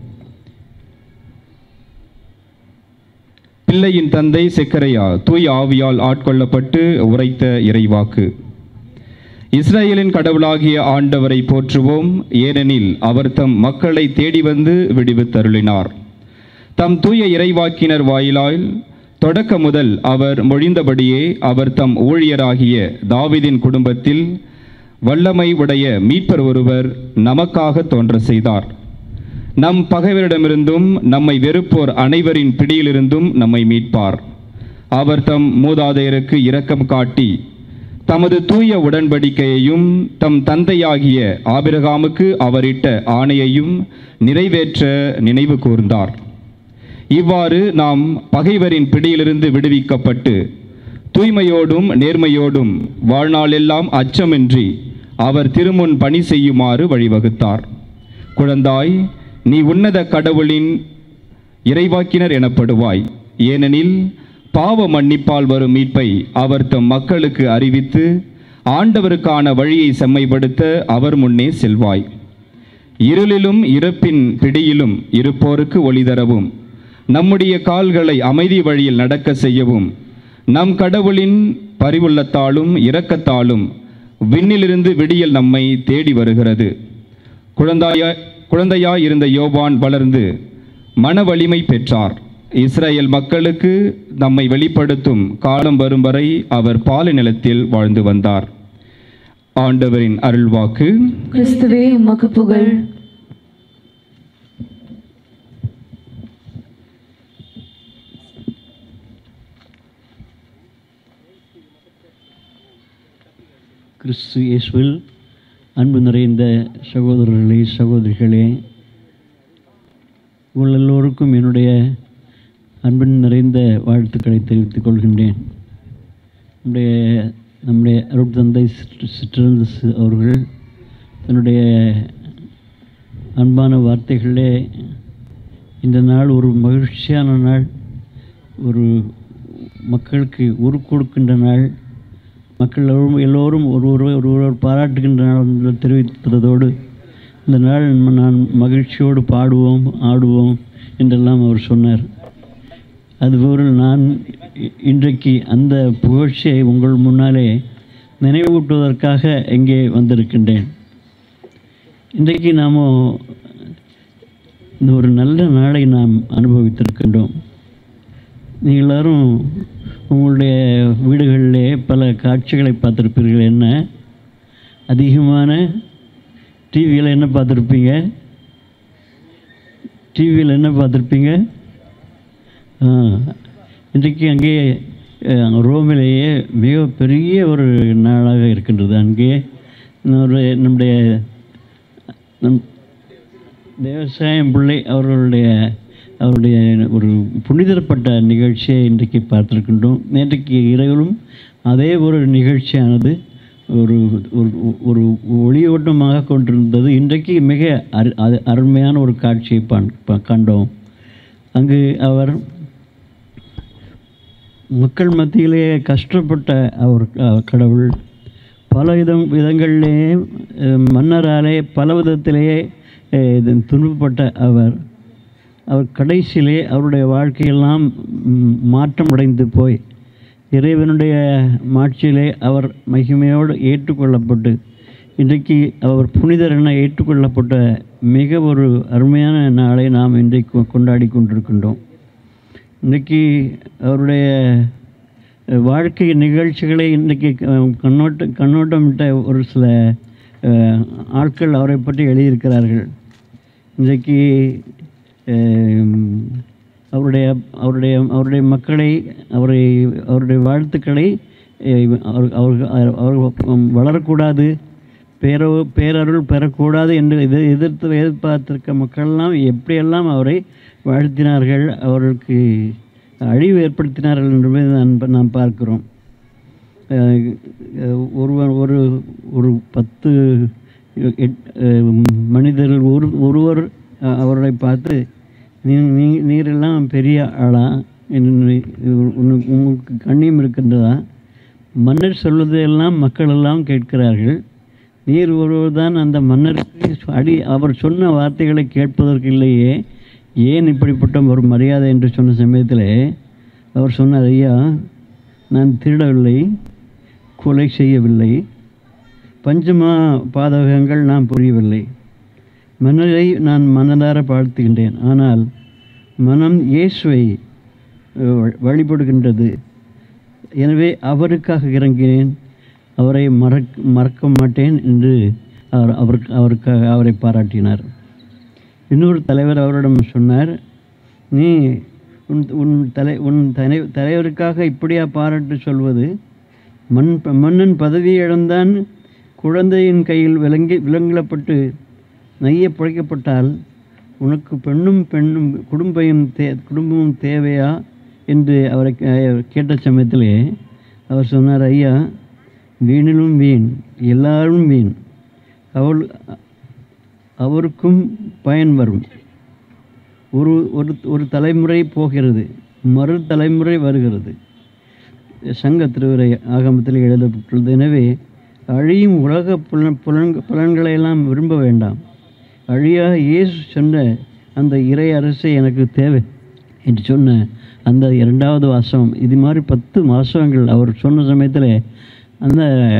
பிள்ளையின் தந்தை செக்கரையா தூய் ஆவியால் ஆட்கொள்ளப்பட்டு உரைத்த இறைவாக்கு இஸ்ரேலின் கடவுளாகிய ஆண்டவரை போற்றுவோம் ஏனெனில் அவர் தம் மக்களை தேடி வந்து விடுவித்தருளினார் தம் தூய இறைவாக்கினர் வாயிலால் தொடக்க முதல் அவர் மொழிந்தபடியே அவர் தம் ஊழியராகிய தாவீதின் குடும்பத்தில் வல்லமை உடைய மீட்பர் ஒருவர் நமக்காக தோன்ற செய்தார் நம் பகைவரிடமிருந்தும் நம்மை வெறுப்போர் அனைவரின் பிடியிலிருந்தும் நம்மை மீட்பார் அவர் தம் மூதாதையருக்கு இரக்கம் காட்டி தமது தூய உடன்படிக்கையையும் தம் தந்தையாகிய ஆபிரகாமுக்கு அவரிட்ட ஆணையையும் நிறைவேற்ற நினைவு கூர்ந்தார் இவ்வாறு நாம் பகைவரின் பிடியிலிருந்து விடுவிக்கப்பட்டு தூய்மையோடும் நேர்மையோடும் வாழ்நாளெல்லாம் அச்சமின்றி அவர் திருமுன் பணி செய்யுமாறு வழிவகுத்தார் குழந்தாய் நீ உன்னத கடவுளின் இறைவாக்கினர் எனப்படுவாய் ஏனெனில் பாவ மன்னிப்பால் வரும் மீட்பை அவர் தம் மக்களுக்கு அறிவித்து ஆண்டவருக்கான வழியை செம்மைப்படுத்த அவர் முன்னே செல்வாய் இருளிலும் இறப்பின் பிடியிலும் இருப்போருக்கு ஒளி தரவும் நம்முடைய கால்களை அமைதி வழியில் நடக்க செய்யவும் நம் கடவுளின் பரிவுள்ளத்தாலும் இரக்கத்தாலும் விண்ணிலிருந்து விடியல் நம்மை தேடி வருகிறது குழந்தாயா குழந்தையாய் இருந்த யோவான் வளர்ந்து மன வலிமை பெற்றார் இஸ்ரேல் மக்களுக்கு நம்மை வெளிப்படுத்தும் காலம் வரும் வரை அவர் பாலை நிலத்தில் வாழ்ந்து வந்தார் ஆண்டவரின் அருள்வாக்கு கிறிஸ்துவே உமக்கு புகழ் கிறிஸ்து இயேசுவில் அன்பு நிறைந்த சகோதரர்களே சகோதரிகளே உங்கள் எல்லோருக்கும் என்னுடைய அன்பின் நிறைந்த வாழ்த்துக்களை தெரிவித்துக் கொள்கின்றேன் நம்முடைய நம்முடைய அருட்தந்தை சிற்று- சிற்றரசு அவர்கள் தன்னுடைய அன்பான வார்த்தைகளிலே இந்த நாள் ஒரு மகிழ்ச்சியான நாள் ஒரு மக்களுக்கு உரு கொடுக்கின்ற நாள் மக்கள் எல்லோரும் எல்லோரும் ஒருவரை ஒருவர் பாராட்டுகின்ற நாள் என்று தெரிவித்ததோடு இந்த நாள் நம்ம நான் மகிழ்ச்சியோடு பாடுவோம் ஆடுவோம் என்றெல்லாம் அவர் சொன்னார் அதுபோல் நான் இ- இன்றைக்கு அந்த புகழ்ச்சியை உங்கள் முன்னாலே நினைவூட்டுவதற்காக இங்கே வந்திருக்கின்றேன் இன்றைக்கு நாம் இந்த ஒரு நல்ல நாளை நாம் அனுபவித்திருக்கின்றோம் நீங்கள் எல்லாரும் உங்களுடைய வீடுகளிலே பல காட்சிகளை பார்த்துருப்பீர்கள் என்ன அதிகமான டிவியில் என்ன பார்த்துருப்பீங்க டிவியில் என்ன பார்த்துருப்பீங்க ஆ, இன்றைக்கு அங்கே அஹ், ரோமிலேயே மிக பெரிய ஒரு நாளாக இருக்கின்றது அங்கே ஒரு நம்முடைய நம் தேவசாயம் பிள்ளை அவர்களுடைய அவருடைய ஒரு புனிதரப்பட்ட நிகழ்ச்சியை இன்றைக்கு பார்த்திருக்கின்றோம் நேற்றைக்கு இரவிலும் அதே ஒரு நிகழ்ச்சியானது ஒரு ஒரு ஒரு ஒளியோட்டமாக கொண்டிருந்தது இன்றைக்கு மிக அரு அது அருமையான ஒரு காட்சியை பான் பா- கண்டோம் அங்கு அவர் மக்கள் மத்தியிலே கஷ்டப்பட்ட அவர் அஹ், கடவுள் பல விதம் விதங்களிலே அஹ், மன்னராலே பல விதத்திலேயே அஹ், இது துன்பப்பட்ட அவர் அவர் கடைசியிலே அவருடைய வாழ்க்கையெல்லாம் ம், மாற்றமடைந்து போய் இறைவனுடைய மாட்சியிலே அவர் மகிமையோடு ஏற்றுக்கொள்ளப்பட்டு இன்றைக்கு அவர் புனிதர் என ஏற்றுக்கொள்ளப்பட்ட மிக ஒரு அருமையான நாளை நாம் இன்றைக்கு கொண்டாடி கொண்டிருக்கின்றோம் இன்றைக்கி அவருடைய அஹ், வாழ்க்கை நிகழ்ச்சிகளை இன்றைக்கி க- கண்ணோட்ட கண்ணோட்டமிட்ட ஒரு சில அஹ், ஆட்கள் அவரை பற்றி எழுதியிருக்கிறார்கள் இன்றைக்கு அஹ், அவருடைய அவருடைய அவருடைய மக்களை அவரை அவருடைய வாழ்த்துக்களை அஹ், அவர் அவர்கள் அவர்கள் வளரக்கூடாது பேரோ பேரருள் பெறக்கூடாது என்று எதிர் எதிர்த்து எதிர்பார்த்திருக்க மக்களெல்லாம் எப்படியெல்லாம் அவரை வாழ்த்தினார்கள் அவர்களுக்கு அழிவு ஏற்படுத்தினார்கள் என்பதை நான் நாம் பார்க்கிறோம் அஹ், அஹ், ஒருவர் ஒரு ஒரு பத்து எட்- அஹ், மனிதர்கள் ஒரு ஒருவர் அஹ், அவரை பார்த்து நீ நீ நீரெல்லாம் பெரிய ஆளா என்று உனக்கு உங்களுக்கு கண்ணியம் இருக்கின்றதா மன்னர் சொல்வதையெல்லாம் மக்கள் எல்லாம் கேட்கிறார்கள் நீர் ஒருவர் தான் அந்த மன்னருக்கு அடி அவர் சொன்ன வார்த்தைகளை கேட்பதற்கு இல்லையே ஏன் இப்படிப்பட்ட ஒரு மரியாதை என்று சொன்ன சமயத்தில் அவர் சொன்னார் ஐயா நான் திருடவில்லை கொலை செய்யவில்லை பஞ்சமா பாதகங்கள் நான் புரியவில்லை மன்னரை நான் மனதார வாழ்த்துகின்றேன் ஆனால் மனம் இயேசுவை அஹ், வ- வழிபடுகின்றது எனவே அவருக்காக இறங்கினேன் அவரை மறக் மறக்க மாட்டேன் என்று அவர் அவருக்கு அவருக்காக அவரை பாராட்டினார் இன்னொரு தலைவர் அவரிடம் சொன்னார் நீ உன் உன் தலை உன் தலை தலைவருக்காக இப்படியா பாராட்டு சொல்வது மண் மன்னன் பதவியை இழந்தான் குழந்தையின் கையில் விலங்கி விலங்கிடப்பட்டு நைய பிழைக்கப்பட்டால் உனக்கு பெண்ணும் பெண்ணும் குடும்பையும் தே குடும்பமும் தேவையா என்று அவரை கே- கேட்ட சமயத்திலே அவர் சொன்னார் ஐயா வீணிலும் வீண் எல்லாரும் வீண் அவள் அவருக்கும் பயன் வரும் ஒரு ஒரு ஒரு தலைமுறை போகிறது மறு தலைமுறை வருகிறது சங்க திருவுரை ஆகமத்தில் எழுதப்பட்டுள்ளது எனவே அழியும் உலக புலன் புலன் பலன்களை எல்லாம் விரும்ப வேண்டாம் அழியா இயேசு சொன்ன அந்த இறை அரசை எனக்கு தேவை என்று சொன்ன அந்த இரண்டாவது வாசகம் இது மாதிரி பத்து வாசகங்கள் அவர் சொன்ன சமயத்தில் அந்த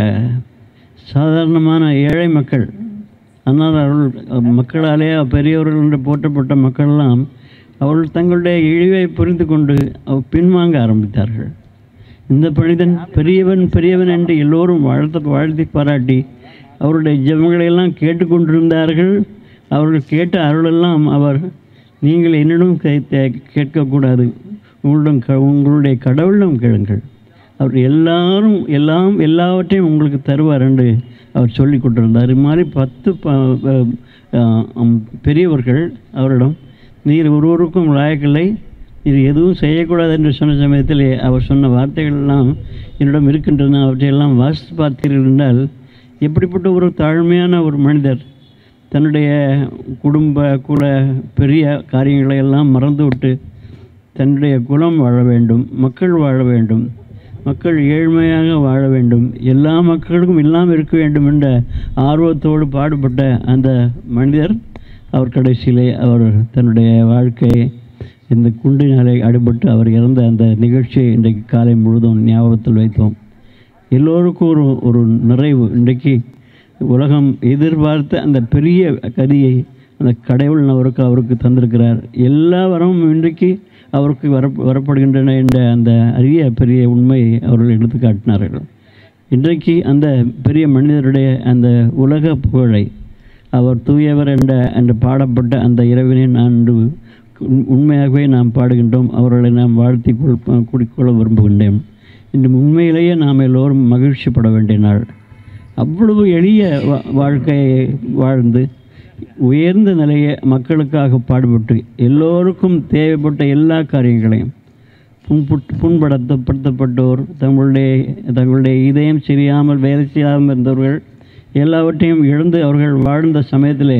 சாதாரணமான ஏழை மக்கள் ஆனால் அவர்கள் மக்களாலே பெரியவர்கள் என்று போற்றப்பட்ட மக்களெல்லாம் அவர்கள் தங்களுடைய இழிவை புரிந்து கொண்டு அவ் பின்வாங்க ஆரம்பித்தார்கள் இந்த மனிதன் பெரியவன் பெரியவன் என்று எல்லோரும் வாழ்த்த வாழ்த்தி பாராட்டி அவருடைய ஜெபங்களையெல்லாம் கேட்டுக்கொண்டிருந்தார்கள் அவர்கள் கேட்ட அருளெல்லாம் அவர் நீங்கள் என்னிடம் கே- தே- கேட்கக்கூடாது உங்களிடம் க உங்களுடைய கடவுளிடம் கேளுங்கள் அவர் எல்லாரும் எல்லாம் எல்லாவற்றையும் உங்களுக்கு தருவார் என்று அவர் சொல்லி கொண்டிருந்தார் இது மாதிரி பத்து ப ப- ஆ, அம், பெரியவர்கள் அவரிடம் நீர் ஒருவருக்கும் லாயக்கில்லை இது எதுவும் செய்யக்கூடாது என்று சொன்ன சமயத்திலே அவர் சொன்ன வார்த்தைகள் எல்லாம் என்னிடம் இருக்கின்றன அவற்றையெல்லாம் வாசித்து பார்த்தீர்கள் என்றால் எப்படிப்பட்ட ஒரு தாழ்மையான ஒரு மனிதர் தன்னுடைய குடும்ப குல பெரிய காரியங்களை எல்லாம் மறந்துவிட்டு தன்னுடைய குலம் வாழ வேண்டும் மக்கள் வாழ வேண்டும் மக்கள் ஏழ்மையாக வாழ வேண்டும் எல்லா மக்களுக்கும் இல்லாமல் இருக்க வேண்டும் என்ற ஆர்வத்தோடு பாடுபட்ட அந்த மனிதர் அவர் கடைசியிலே அவர் தன்னுடைய வாழ்க்கையை இந்த குண்டினாலே அடிபட்டு அவர் இறந்த அந்த நிகழ்ச்சியை இன்றைக்கு காலை முழுதும் ஞாபகத்தில் வைத்தோம் எல்லோருக்கும் ஒரு ஒரு நிறைவு இன்றைக்கு உலகம் எதிர்பார்த்த அந்த பெரிய கதியை அந்த கடவுள் அவருக்கு அவருக்கு தந்திருக்கிறார் எல்லா வரமும் இன்றைக்கு அவருக்கு வர வரப்படுகின்றன என்ற அந்த அரிய பெரிய உண்மையை அவர்கள் எடுத்து காட்டினார்கள் இன்றைக்கு அந்த பெரிய மனிதருடைய அந்த உலக புகழை அவர் தூயவர் என்ற என்று பாடப்பட்ட அந்த இரவினை நான் இன்று உண்- உண்மையாகவே நாம் பாடுகின்றோம் அவர்களை நாம் வாழ்த்தி கொள் கூடிக்கொள்ள விரும்புகின்றேன் இன்று உண்மையிலேயே நாம் எல்லோரும் மகிழ்ச்சிப்பட வேண்டிய நாள் அவ்வளவு எளிய வா- வாழ்க்கையை வாழ்ந்து உயர்ந்த நிலையை மக்களுக்காக பாடுபட்டு எல்லோருக்கும் தேவைப்பட்ட எல்லா காரியங்களையும் புண்புட் புண்படுத்தப்படுத்தப்பட்டோர் தங்களுடைய தங்களுடைய இதயம் சரியாமல் வேலை செய்யாமல் இருந்தவர்கள் எல்லாவற்றையும் இழந்து அவர்கள் வாழ்ந்த சமயத்திலே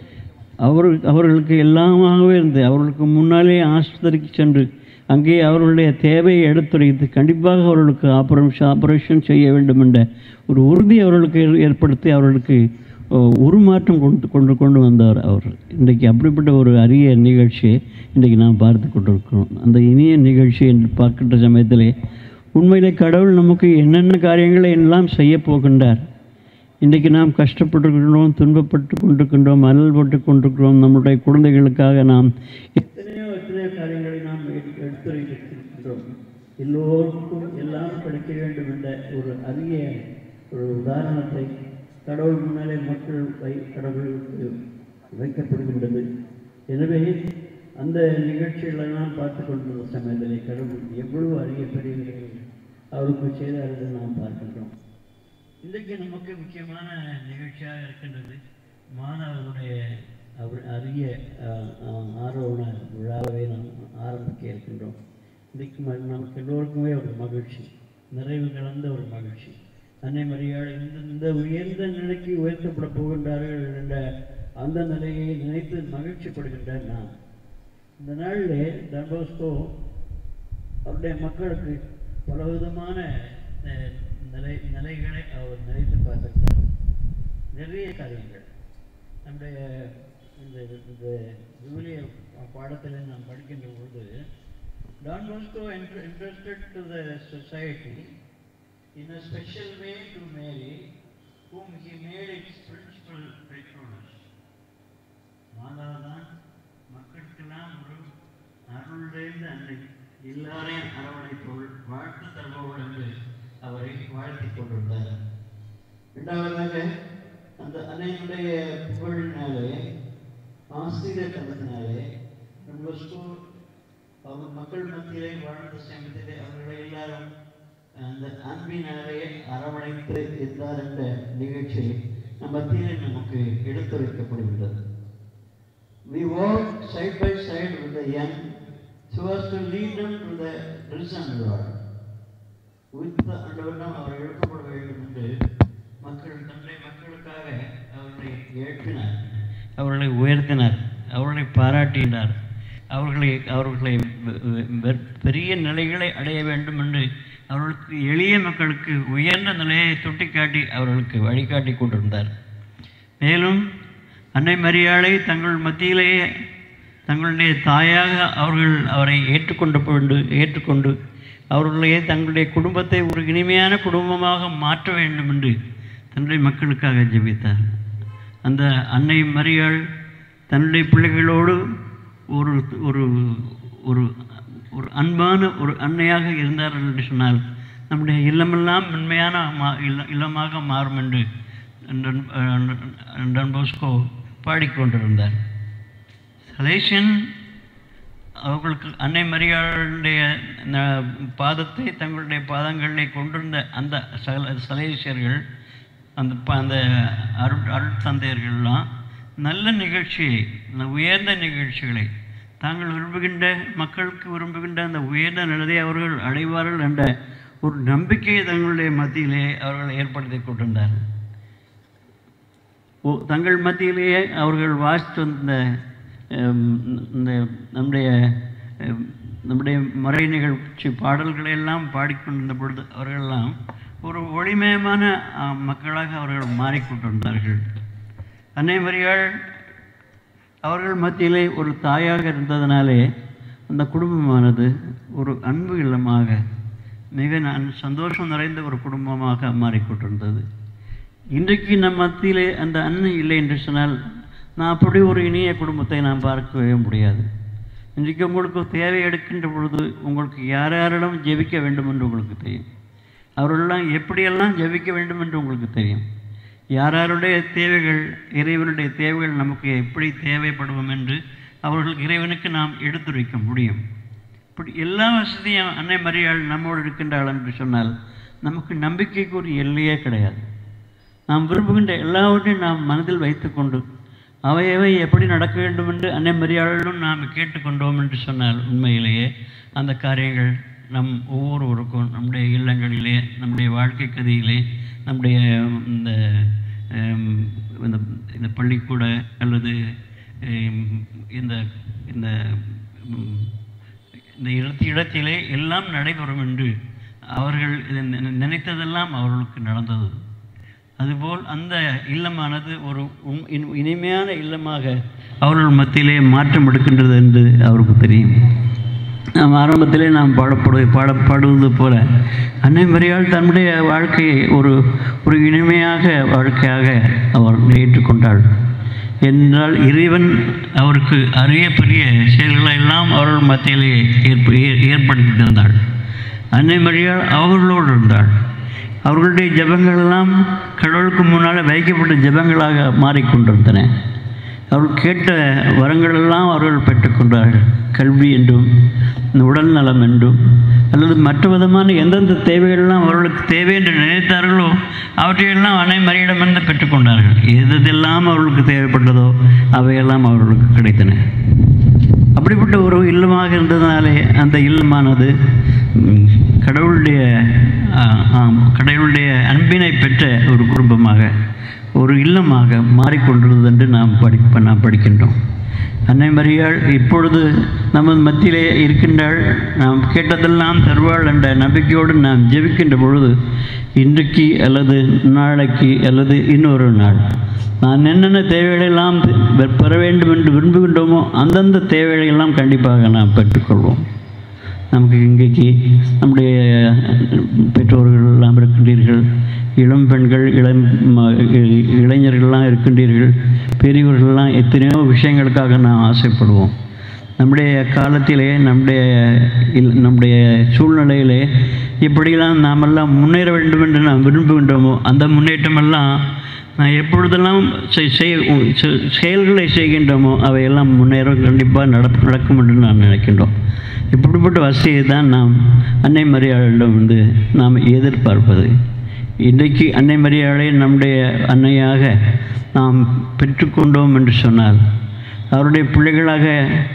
அவர் அவர்களுக்கு எல்லாமாகவே இருந்து அவர்களுக்கு முன்னாலே ஆஸ்பத்திரிக்கு சென்று அங்கே அவர்களுடைய தேவையை எடுத்துரைத்து கண்டிப்பாக அவர்களுக்கு ஆபரேஷன் ஆபரேஷன் செய்ய வேண்டும் என்ற ஒரு உறுதி அவர்களுக்கு ஏற்- ஏற்படுத்தி அவர்களுக்கு ஓ, உருமாற்றம் கொண்டு கொண்டு கொண்டு வந்தவர் அவர் இன்றைக்கு அப்படிப்பட்ட ஒரு அரிய நிகழ்ச்சியை இன்றைக்கு நாம் பார்த்து கொண்டிருக்கிறோம் அந்த இனிய நிகழ்ச்சி என்று பார்க்கின்ற சமயத்திலே உண்மையிலே கடவுள் நமக்கு என்னென்ன காரியங்களை எல்லாம் செய்ய போகின்றார் இன்றைக்கு நாம் கஷ்டப்பட்டுருக்கின்றோம் துன்பப்பட்டு கொண்டிருக்கின்றோம் அனல்பட்டு கொண்டிருக்கிறோம் நம்முடைய குழந்தைகளுக்காக நாம் எத்தனையோ எத்தனையோ காரியங்களை நாம் எடு- எடுத்துரைத்திருக்கின்றோம் எல்லோருக்கும் எல்லாம் கிடைக்க வேண்டும் என்ற ஒரு அரிய ஒரு உதாரணத்தை கடவுள் முன்னாலே மக்கள் வை கடவுளுக்கு வைக்கப்படுகின்றது எனவே அந்த நிகழ்ச்சிகளெல்லாம் பார்த்து கொண்டிருந்த சமயத்திலே கடவுள் எவ்வளவு அரிய பெரிய அவருக்கு செய்தார் என்று நாம் பார்க்கின்றோம் இன்றைக்கு நமக்கு முக்கியமான நிகழ்ச்சியாக இருக்கின்றது மாணவர்களுடைய அவர் அரிய அஹ், அஹ், ஆரோவண விழாவை நாம் ஆரம்பிக்க இருக்கின்றோம் இன்றைக்கு ம- நமக்கு எல்லோருக்குமே ஒரு மகிழ்ச்சி நிறைவு கலந்த ஒரு மகிழ்ச்சி அன்னை மரியாள் இந்த இந்த உயர்ந்த நிலைக்கு உயர்த்தப்பட போகின்றார்கள் என்ற அந்த நிலையை நினைத்து மகிழ்ச்சிப்படுகின்றார் நான் இந்த நாளிலே தன்போஸ்கோ அவருடைய மக்களுக்கு பலவிதமான அஹ், நிலை நிலைகளை அவர் நினைத்து பார்த்திருக்கிறார் நிறைய காரியங்கள் நம்முடைய இந்த இந்த விவிலிய பாடத்தில் நாம் படிக்கின்ற பொழுது Don Bosco interested to the society in a special way to Mary, whom he made its principal patroness. மாதாதான் மக்களுக்கெல்லாம் ஒரு அருள்டைந்த அன்னை எல்லாரையும் அரவணைப்பவள் வாழ்த்து தருபவள் என்று அவரை வாழ்த்திக் கொண்டிருந்தார் இரண்டாவதாக அந்த அன்னையுடைய புகழினாலே ஆசிரியர் தனத்தினாலே நம்ம ஸ்கூல் அவர் மக்கள் மத்தியிலே வாழ்ந்த சமயத்திலே அவர்களை எல்லாரும் அந்த அன்பினாலே அரவணைத்து இருந்தார் என்ற நிகழ்ச்சி நம் மத்தியிலே நமக்கு எடுத்துரைக்கப்படுகின்றது We walk side by side with the young so as to lead them to the risen Lord. உயிர்த்த ஆண்டவரிடம் அவர் எழுப்பப்பட வேண்டும் என்று மக்கள் தன்னுடைய மக்களுக்காக அவர்களை எழுப்பினார் அவர்களை உயர்த்தினார் அவர்களை பாராட்டினார் அவர்களை அவர்களை வெ- வெ- வெ- பெரிய நிலைகளை அடைய வேண்டும் என்று அவர்களுக்கு எளிய மக்களுக்கு உயர்ந்த நிலையை சுட்டிக்காட்டி அவர்களுக்கு வழிகாட்டி கொண்டிருந்தார் மேலும் அன்னை மரியாளை தங்கள் மத்தியிலேயே தங்களுடைய தாயாக அவர்கள் அவரை ஏற்றுக்கொண்டு கொண்டு ஏற்றுக்கொண்டு அவர்களையே தங்களுடைய குடும்பத்தை ஒரு இனிமையான குடும்பமாக மாற்ற வேண்டும் என்று தன்னுடைய மக்களுக்காக ஜெபித்தார் அந்த அன்னை மரியாள் தன்னுடைய பிள்ளைகளோடு ஒரு ஒரு ஒரு ஒரு அன்பான ஒரு அன்னையாக இருந்தார் என்று சொன்னால் நம்முடைய இல்லமெல்லாம் மென்மையான மா இல்ல இல்லமாக மாறும் என்று டன்- அஹ் டன் போஸ்கோ பாடிக்கொண்டிருந்தார் சலேஷன் அவர்களுக்கு அன்னை மரியாளுடைய ந- பாதத்தை தங்களுடைய பாதங்களிலே கொண்டிருந்த அந்த சல சலேசியர்கள் அந்த ப- அந்த அருட் அருட் தந்தையர்கள்லாம் நல்ல நிகழ்ச்சியை அந்த உயர்ந்த நிகழ்ச்சிகளை தாங்கள் விரும்புகின்ற மக்களுக்கு விரும்புகின்ற அந்த உயர்ந்த நிலத்தை அவர்கள் அடைவார்கள் என்ற ஒரு நம்பிக்கையை தங்களுடைய மத்தியிலே அவர்கள் ஏற்படுத்தி கொண்டிருந்தார் ஓ தங்கள் மத்தியிலேயே அவர்கள் வாசித்து வந்த ஹம், இந்த நம்முடைய ஹம், நம்முடைய மறை நிகழ்ச்சி பாடல்களை எல்லாம் பாடிக்கொண்டிருந்த பொழுது அவர்களெல்லாம் ஒரு ஒளிமயமான ஆ, மக்களாக அவர்கள் மாறிக்கொண்டிருந்தார்கள் அன்னை மரியாள் அவர்கள் மத்தியிலே ஒரு தாயாக இருந்ததினாலே அந்த குடும்பமானது ஒரு அன்பு இல்லமாக மிக நான் சந்தோஷம் நிறைந்த ஒரு குடும்பமாக மாறிக்கொண்டிருந்தது இன்றைக்கு நம் மத்தியிலே அந்த அன்னை இல்லை என்று சொன்னால் நான் அப்படி ஒரு இனிய குடும்பத்தை நான் பார்க்கவே முடியாது இன்றைக்கு உங்களுக்கு தேவை எடுக்கின்ற பொழுது உங்களுக்கு யார் யாரிடம் ஜெபிக்க வேண்டும் என்று உங்களுக்கு தெரியும் அவர்களெல்லாம் எப்படியெல்லாம் ஜெபிக்க வேண்டும் என்று உங்களுக்கு தெரியும் யார் யாருடைய தேவைகள் இறைவனுடைய தேவைகள் நமக்கு எப்படி தேவைப்படுவோம் என்று அவர்கள் இறைவனுக்கு நாம் எடுத்துரைக்க முடியும் இப்படி எல்லா வசதியும் அன்னை மரியாள் நம்மோடு இருக்கின்றாள் என்று சொன்னால் நமக்கு நம்பிக்கைக்கு ஒரு எல்லையே கிடையாது நாம் விரும்புகின்ற எல்லாவற்றையும் நாம் மனதில் வைத்துக்கொண்டு அவையவை எப்படி நடக்க வேண்டும் என்று அன்னை மரியாளும் நாம் கேட்டுக்கொண்டோம் என்று சொன்னால் உண்மையிலேயே அந்த காரியங்கள் நம் ஒவ்வொருவருக்கும் நம்முடைய இல்லங்களிலே நம்முடைய வாழ்க்கை கதையிலே நம்முடைய இந்த ஹம், இந்த இந்த பள்ளிக்கூட அல்லது ஹம், இந்த இந்த ம், இந்த இடத்து இடத்திலே எல்லாம் நடைபெறும் என்று அவர்கள் இதை நினை- நினைத்ததெல்லாம் அவர்களுக்கு நடந்தது அதுபோல் அந்த இல்லமானது ஒரு உம்- இன்- இனிமையான இல்லமாக அவர்கள் மத்தியிலே மாற்றம் எடுக்கின்றது என்று அவருக்கு தெரியும் நாம் ஆரம்பத்திலே நாம் பாடப்படு பாட பாடுவது போல அன்னை மரியாள் தன்னுடைய வாழ்க்கையை ஒரு ஒரு இனிமையாக வாழ்க்கையாக அவர் ஏற்றுக்கொண்டாள் என்றால் இறைவன் அவருக்கு அரிய பெரிய செயல்களை எல்லாம் அவர்கள் மத்தியிலே ஏற்ப ஏ- ஏற்படுத்தி தந்தாள் அன்னை மரியாள் அவர்களோடு இருந்தாள் அவர்களுடைய ஜெபங்கள் எல்லாம் கடவுளுக்கு முன்னால் வைக்கப்பட்ட ஜெபங்களாக மாறிக்கொண்டிருந்தன அவர்கள் கேட்ட வரங்கள் எல்லாம் அவர்கள் பெற்றுக்கொண்டார்கள் கல்வி என்றும் உடல் நலம் என்றும் அல்லது மற்ற விதமான எந்தெந்த தேவைகள்லாம் அவர்களுக்கு தேவை என்று நினைத்தார்களோ அவற்றையெல்லாம் அன்னை மரியிடமிருந்து பெற்றுக்கொண்டார்கள் எது எதெல்லாம் அவர்களுக்கு தேவைப்பட்டதோ அவையெல்லாம் அவர்களுக்கு கிடைத்தன அப்படிப்பட்ட ஒரு இல்லமாக இருந்ததுனாலே அந்த இல்லமானது ம், கடவுளுடைய ஆ, ஆம், கடவுளுடைய அன்பினை பெற்ற ஒரு குடும்பமாக ஒரு இல்லமாக மாறிக்கொண்டுள்ளது என்று நாம் படி நாம் படிக்கின்றோம் அன்னை மரியாள் இப்பொழுது நமது மத்தியிலே இருக்கின்றாள் நாம் கேட்டதெல்லாம் தருவாள் என்ற நம்பிக்கையோடு நாம் ஜெபிக்கின்ற பொழுது இன்றைக்கு அல்லது நாளைக்கு அல்லது இன்னொரு நாள் நான் என்னென்ன தேவைகளெல்லாம் பெ- பெற வேண்டும் என்று விரும்புகின்றோமோ அந்தந்த தேவைகளெல்லாம் கண்டிப்பாக நாம் பெற்றுக்கொள்வோம் நமக்கு இன்றைக்கு நம்முடைய பெற்றோர்கள் எல்லாம் இருக்கின்றீர்கள் இளம் பெண்கள் இளம் ம- இ- இளைஞர்கள்லாம் இருக்கின்றீர்கள் பெரியவர்கள்லாம் எத்தனையோ விஷயங்களுக்காக நாம் ஆசைப்படுவோம் நம்முடைய காலத்திலே நம்முடைய இல்- நம்முடைய சூழ்நிலையிலே எப்படியெல்லாம் நாமெல்லாம் முன்னேற வேண்டும் என்று நாம் விரும்புகின்றோமோ அந்த முன்னேற்றமெல்லாம் நான் எப்பொழுதெல்லாம் செய்- செய்- செ- செயல்களை செய்கின்றோமோ அவையெல்லாம் முன்னேற கண்டிப்பாக நட நடக்கும் என்று நாம் நினைக்கின்றோம் இப்படிப்பட்ட வசதியை தான் நாம் அன்னை மரியாளிடம் வந்து நாம் எதிர்பார்ப்பது இன்றைக்கு அன்னை மரியாதை நம்முடைய அன்னையாக நாம் பெற்றுக்கொண்டோம் என்று சொன்னால் அவருடைய பிள்ளைகளாக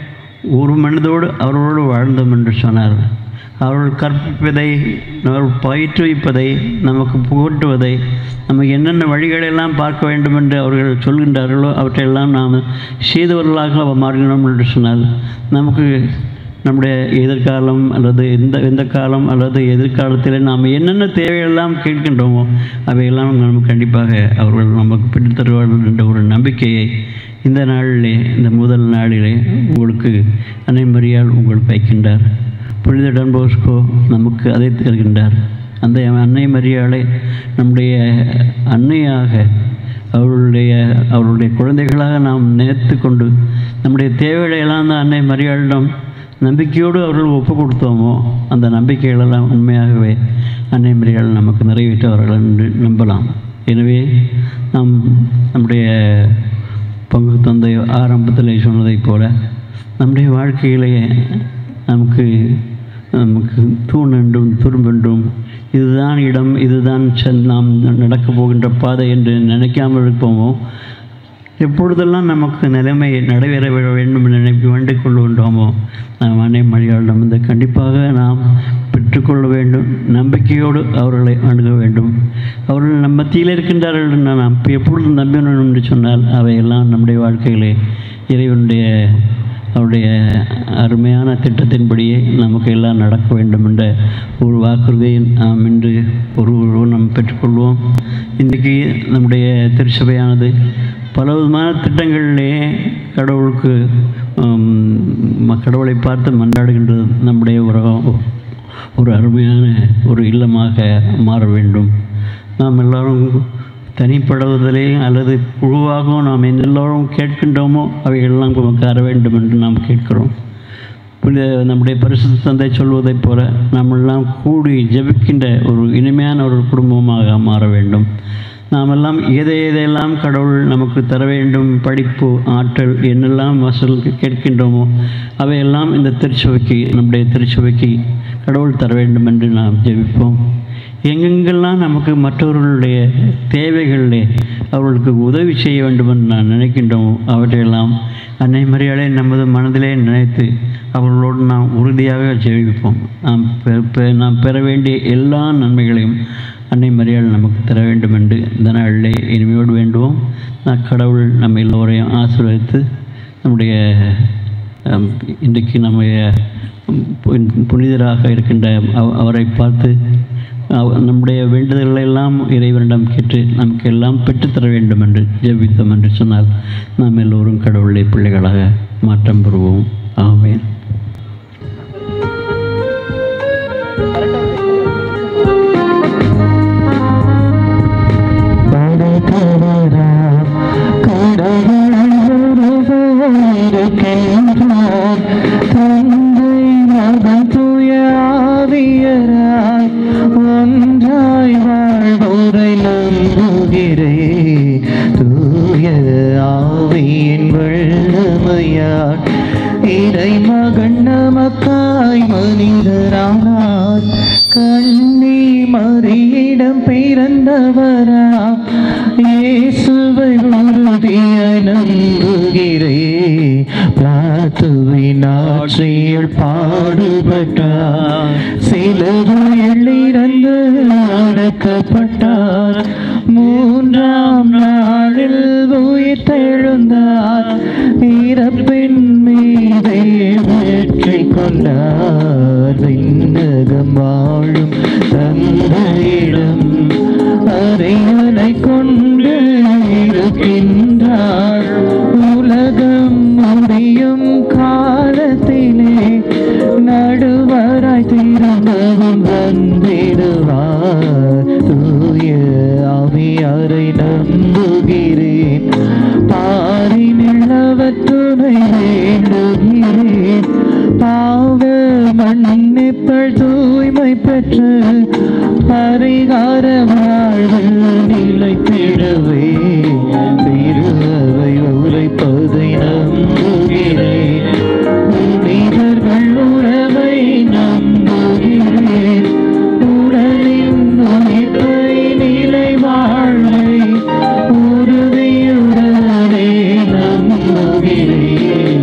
ஒரு மனதோடு அவர்களோடு வாழ்ந்தோம் என்று சொன்னார் அவர்கள் கற்பிப்பதை அவர்கள் பயிற்றுவிப்பதை நமக்கு புகட்டுவதை நம்ம என்னென்ன வழிகளெல்லாம் பார்க்க வேண்டும் என்று அவர்கள் சொல்கின்றார்களோ அவற்றையெல்லாம் நாம் செய்தவர்களாக மாறினோம் என்று சொன்னால் நமக்கு நம்முடைய எதிர்காலம் அல்லது எந்த எந்த காலம் அல்லது எதிர்காலத்தில் நாம் என்னென்ன தேவையெல்லாம் கேட்கின்றோமோ அவையெல்லாம் நமக்கு கண்டிப்பாக அவர்கள் நமக்கு பிடித்து தருவார்கள் என்ற ஒரு நம்பிக்கையை இந்த நாளிலே இந்த முதல் நாளிலே உங்களுக்கு அன்னை மரியாள் உங்களுக்கு வைக்கின்றார் புனித டன் போஸ்கோ நமக்கு அதை தருகின்றார் அந்த அன்னை மரியாளை நம்முடைய அன்னையாக அவர்களுடைய அவருடைய குழந்தைகளாக நாம் நினைத்து கொண்டு நம்முடைய தேவைகளை எல்லாம் அந்த அன்னை மரியாளிடம் நம்பிக்கையோடு அவர்கள் ஒப்பு கொடுத்தோமோ அந்த நம்பிக்கைகளெல்லாம் உண்மையாகவே அன்னை மரியாள் நமக்கு நிறைவேற்றுவார்கள் என்று நம்பலாம் எனவே நாம் நம்முடைய பங்கு தந்தை ஆரம்பத்தில் சொன்னதைப் போல நம்முடைய வாழ்க்கையிலேயே நமக்கு நமக்கு தூண் என்றும் துரும்பென்றும் இதுதான் இடம் இதுதான் செல் நாம் நடக்கப் போகின்ற பாதை என்று நினைக்காமல் இருப்போமோ எப்பொழுதெல்லாம் நமக்கு நிலைமை நடைபெற வேண்டும் என்று நினைப்பு வேண்டிக் கொள்கின்றோமோ நாம் அன்னை மொழியாளிடம் வந்து கண்டிப்பாக நாம் பெற்றுக்கொள்ள வேண்டும் நம்பிக்கையோடு அவர்களை அணுக வேண்டும் அவர்கள் நம் மத்தியில் இருக்கின்றார்கள் என்று நாம் எப்பொழுதும் நம்பினோம் என்று சொன்னால் அவையெல்லாம் நம்முடைய வாழ்க்கையிலே இறைவனுடைய அவருடைய அருமையான திட்டத்தின்படியே நமக்கு எல்லாம் நடக்க வேண்டும் என்ற ஒரு வாக்குறுதியை நாம் இன்று ஒரு நாம் பெற்றுக்கொள்வோம் இன்றைக்கு நம்முடைய திருச்சபையானது பல விதமான திட்டங்களிலே கடவுளுக்கு ஆம், கடவுளை பார்த்து மன்றாடுகின்றது நம்முடைய ஒரு ஒரு அருமையான ஒரு இல்லமாக மாற வேண்டும் நாம் எல்லாரும் தனிப்படுவதிலே அல்லது குழுவாகவும் நாம் எல்லோரும் கேட்கின்றோமோ அவைகளெல்லாம் நமக்கு வர வேண்டும் என்று நாம் கேட்கிறோம் புனித நம்முடைய பரிசுத்த தந்தை சொல்வதைப் போல நம்மெல்லாம் கூடி ஜெபிக்கின்ற ஒரு இனிமையான ஒரு குடும்பமாக மாற வேண்டும் நாமெல்லாம் எதை எதையெல்லாம் கடவுள் நமக்கு தர வேண்டும் படிப்பு ஆற்றல் என்னெல்லாம் வசூல் கேட்கின்றோமோ அவையெல்லாம் இந்த திருச்சபைக்கு நம்முடைய திருச்சபைக்கு கடவுள் தர வேண்டும் என்று நாம் ஜெபிப்போம் எங்கெங்கெல்லாம் நமக்கு மற்றவர்களுடைய தேவைகளிலே அவர்களுக்கு உதவி செய்ய வேண்டும் என்று நான் நினைக்கின்றோமோ அவற்றையெல்லாம் அன்னை மரியாதை நமது மனதிலே நினைத்து அவர்களோடு நாம் உறுதியாக ஜெபிப்போம் நாம் பெ- பெ- நாம் பெற வேண்டிய எல்லா நன்மைகளையும் அன்னை மரியாள் நமக்கு தர வேண்டும் என்று இந்த நாளிலே இனிமையோடு வேண்டுவோம் நான் கடவுள் நம்ம எல்லோரையும் ஆசீர்வதித்து நம்முடைய அம், இன்றைக்கு நம்முடைய புனி- புனிதராக இருக்கின்ற அவ- அவரை பார்த்து அவ- நம்முடைய வேண்டுதல்களை எல்லாம் இறைவனிடம் கேட்டு நமக்கு எல்லாம் பெற்றுத்தர வேண்டும் என்று ஜெபித்தோம் என்று சொன்னால் நாம் எல்லோரும் கடவுளுடைய பிள்ளைகளாக மாற்றம் பெறுவோம் ஆமென் ஒன்றாய் வாழ்வோரை நம்புகிறே தூய ஆவியின் வல்லமையார் இறை மகன் நமக்காய் மனிதரானார் கண்ணி மறியிடம் பிறந்தவரா இயேசுவை உறுதிய நம்புகிறே பிளாத்துவின் ஆட்சியில் பாடுபட்டார் சிலுவையில் இறந்து அடக்கப்பட்டார் மூன்றாம் நாளில் உயிர் தெழுந்தார் இறப்பின் மீதே வெற்றி கொண்டார் விண்ணகம் வாழும் தந்தையிடம் அறையனை கொண்டு இருக்கின்றார் உலகம் முடியும் காலத்திலே நடுவராய் திரும்பவும் வந்திடுவார் தூய ஆவியாரை நம்புகிறேன் பாரினில்லவர் துணை வேண்டுகிறேன் பாவ மன்னிப்பள் தூய்மை பெற்று பரிகார வாழ்வில் நிலைத்திடவே திருவை உரைப்பதை நம்புகிறேன் புனிதர்கள் உறவை நம்புகிறேன் உடலின் நோய்ப்பை நிலை வாழ்வை உறுதியுடனே நம்புகிறேன்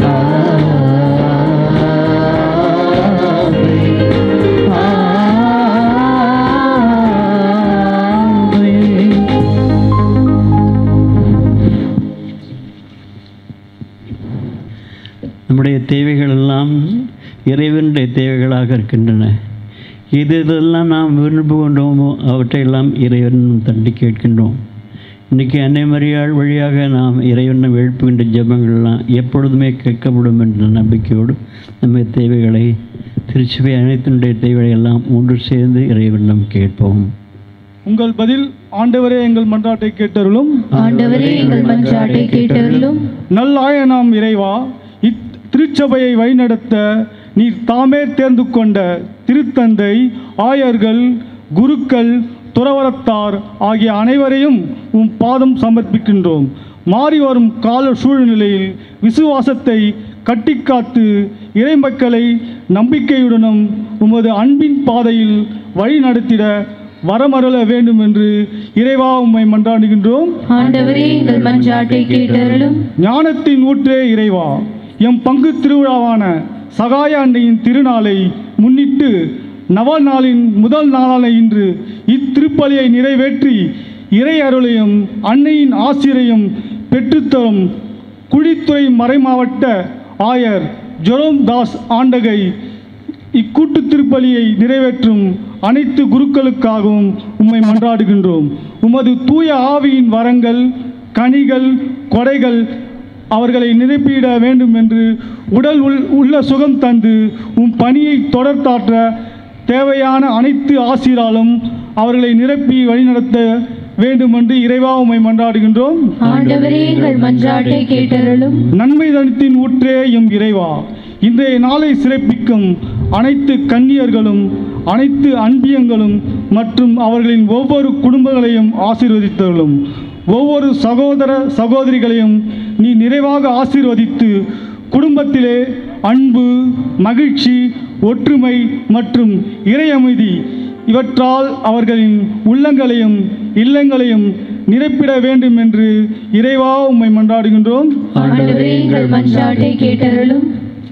நம்முடைய தேவைகள் எல்லாம் இறைவனுடைய தேவைகளாக இருக்கின்றன எது இதெல்லாம் நாம் விரும்புகின்றோமோ அவற்றையெல்லாம் இறைவன் தட்டி கேட்கின்றோம் இன்றைக்கி அன்னை மரியாள் வழியாக நாம் இறைவனை எழுப்புகின்ற ஜெபங்கள்லாம் எப்பொழுதுமே கேட்கப்படும் என்ற நம்பிக்கையோடு நம்ம தேவைகளை திருச்சபை அனைத்தினுடைய தேவைகளை எல்லாம் ஒன்று சேர்ந்து இறைவனிடம் கேட்போம் உங்கள் பதில் ஆண்டவரே எங்கள் மன்றாட்டை கேட்டருளும் ஆண்டவரே எங்கள் மன்றாட்டை கேட்டருளும் நல்லாயனாம் இறைவா இத் திருச்சபையை வழிநடத்த நீர் தாமே தேர்ந்து கொண்ட திருத்தந்தை ஆயர்கள் குருக்கள் துறவரத்தார் ஆகிய அனைவரையும் உம் பாதம் சமர்ப்பிக்கின்றோம் மாறி வரும் கால சூழ்நிலையில் விசுவாசத்தை கட்டிக்காத்து இறைமக்களை நம்பிக்கையுடனும் உமது அன்பின் பாதையில் வழி நடத்திட வரமருள வேண்டும் என்று இறைவா உம்மை மன்றாடுகின்றோம் ஆண்டவரே எங்கள் மன்றாட்டை கேட்டருளும் ஞானத்தின் ஊற்றே இறைவா எம் பங்கு திருவிழாவான சகாய அன்னையின் திருநாளை முன்னிட்டு நவ நாளின் முதல் நாளான இன்று இத்திருப்பலியை நிறைவேற்றி இறை அருளையும் அன்னையின் ஆசிரையும் பெற்றுத்தரும் குழித்துறை மறைமாவட்ட ஆயர் ஜெரோம் தாஸ் ஆண்டகை இக்கூட்டு திருப்பலியை நிறைவேற்றும் அனைத்து குருக்களுக்காகவும் உம்மை மன்றாடுகின்றோம் உமது தூய ஆவியின் வரங்கள் கனிகள் கொடைகள் அவர்களை நிரப்பிட வேண்டும் என்று உடல் உள் உள்ள சுகம் தந்து உம் பணியை தொடர்த்தாற்ற தேவையான அனைத்து ஆசிராலும் அவர்களை நிரப்பி வழிநடத்த வேண்டும் என்று இறைவா உம்மை மன்றாடுகின்றோம் ஆண்டவரே எங்கள் மன்றாட்டை கேட்டருளும் நன்மை தனத்தின் ஊற்றே எம் இறைவா இன்றைய நாளை சிறப்பிக்கும் அனைத்து கன்னியர்களும் அனைத்து அன்பியங்களும் மற்றும் அவர்களின் ஒவ்வொரு குடும்பங்களையும் ஆசீர்வதித்தவர்களும் ஒவ்வொரு சகோதர சகோதரிகளையும் நீ நிறைவாக ஆசீர்வதித்து குடும்பத்திலே அன்பு மகிழ்ச்சி ஒற்றுமை மற்றும் இறை அமைதி இவற்றால் அவர்களின் உள்ளங்களையும் இல்லங்களையும் நிரப்பிட வேண்டும் என்று இறைவா உம்மை மன்றாடுகின்றோம் ஆண்டவரே எங்கள் மன்றாட்டை கேட்டருளும்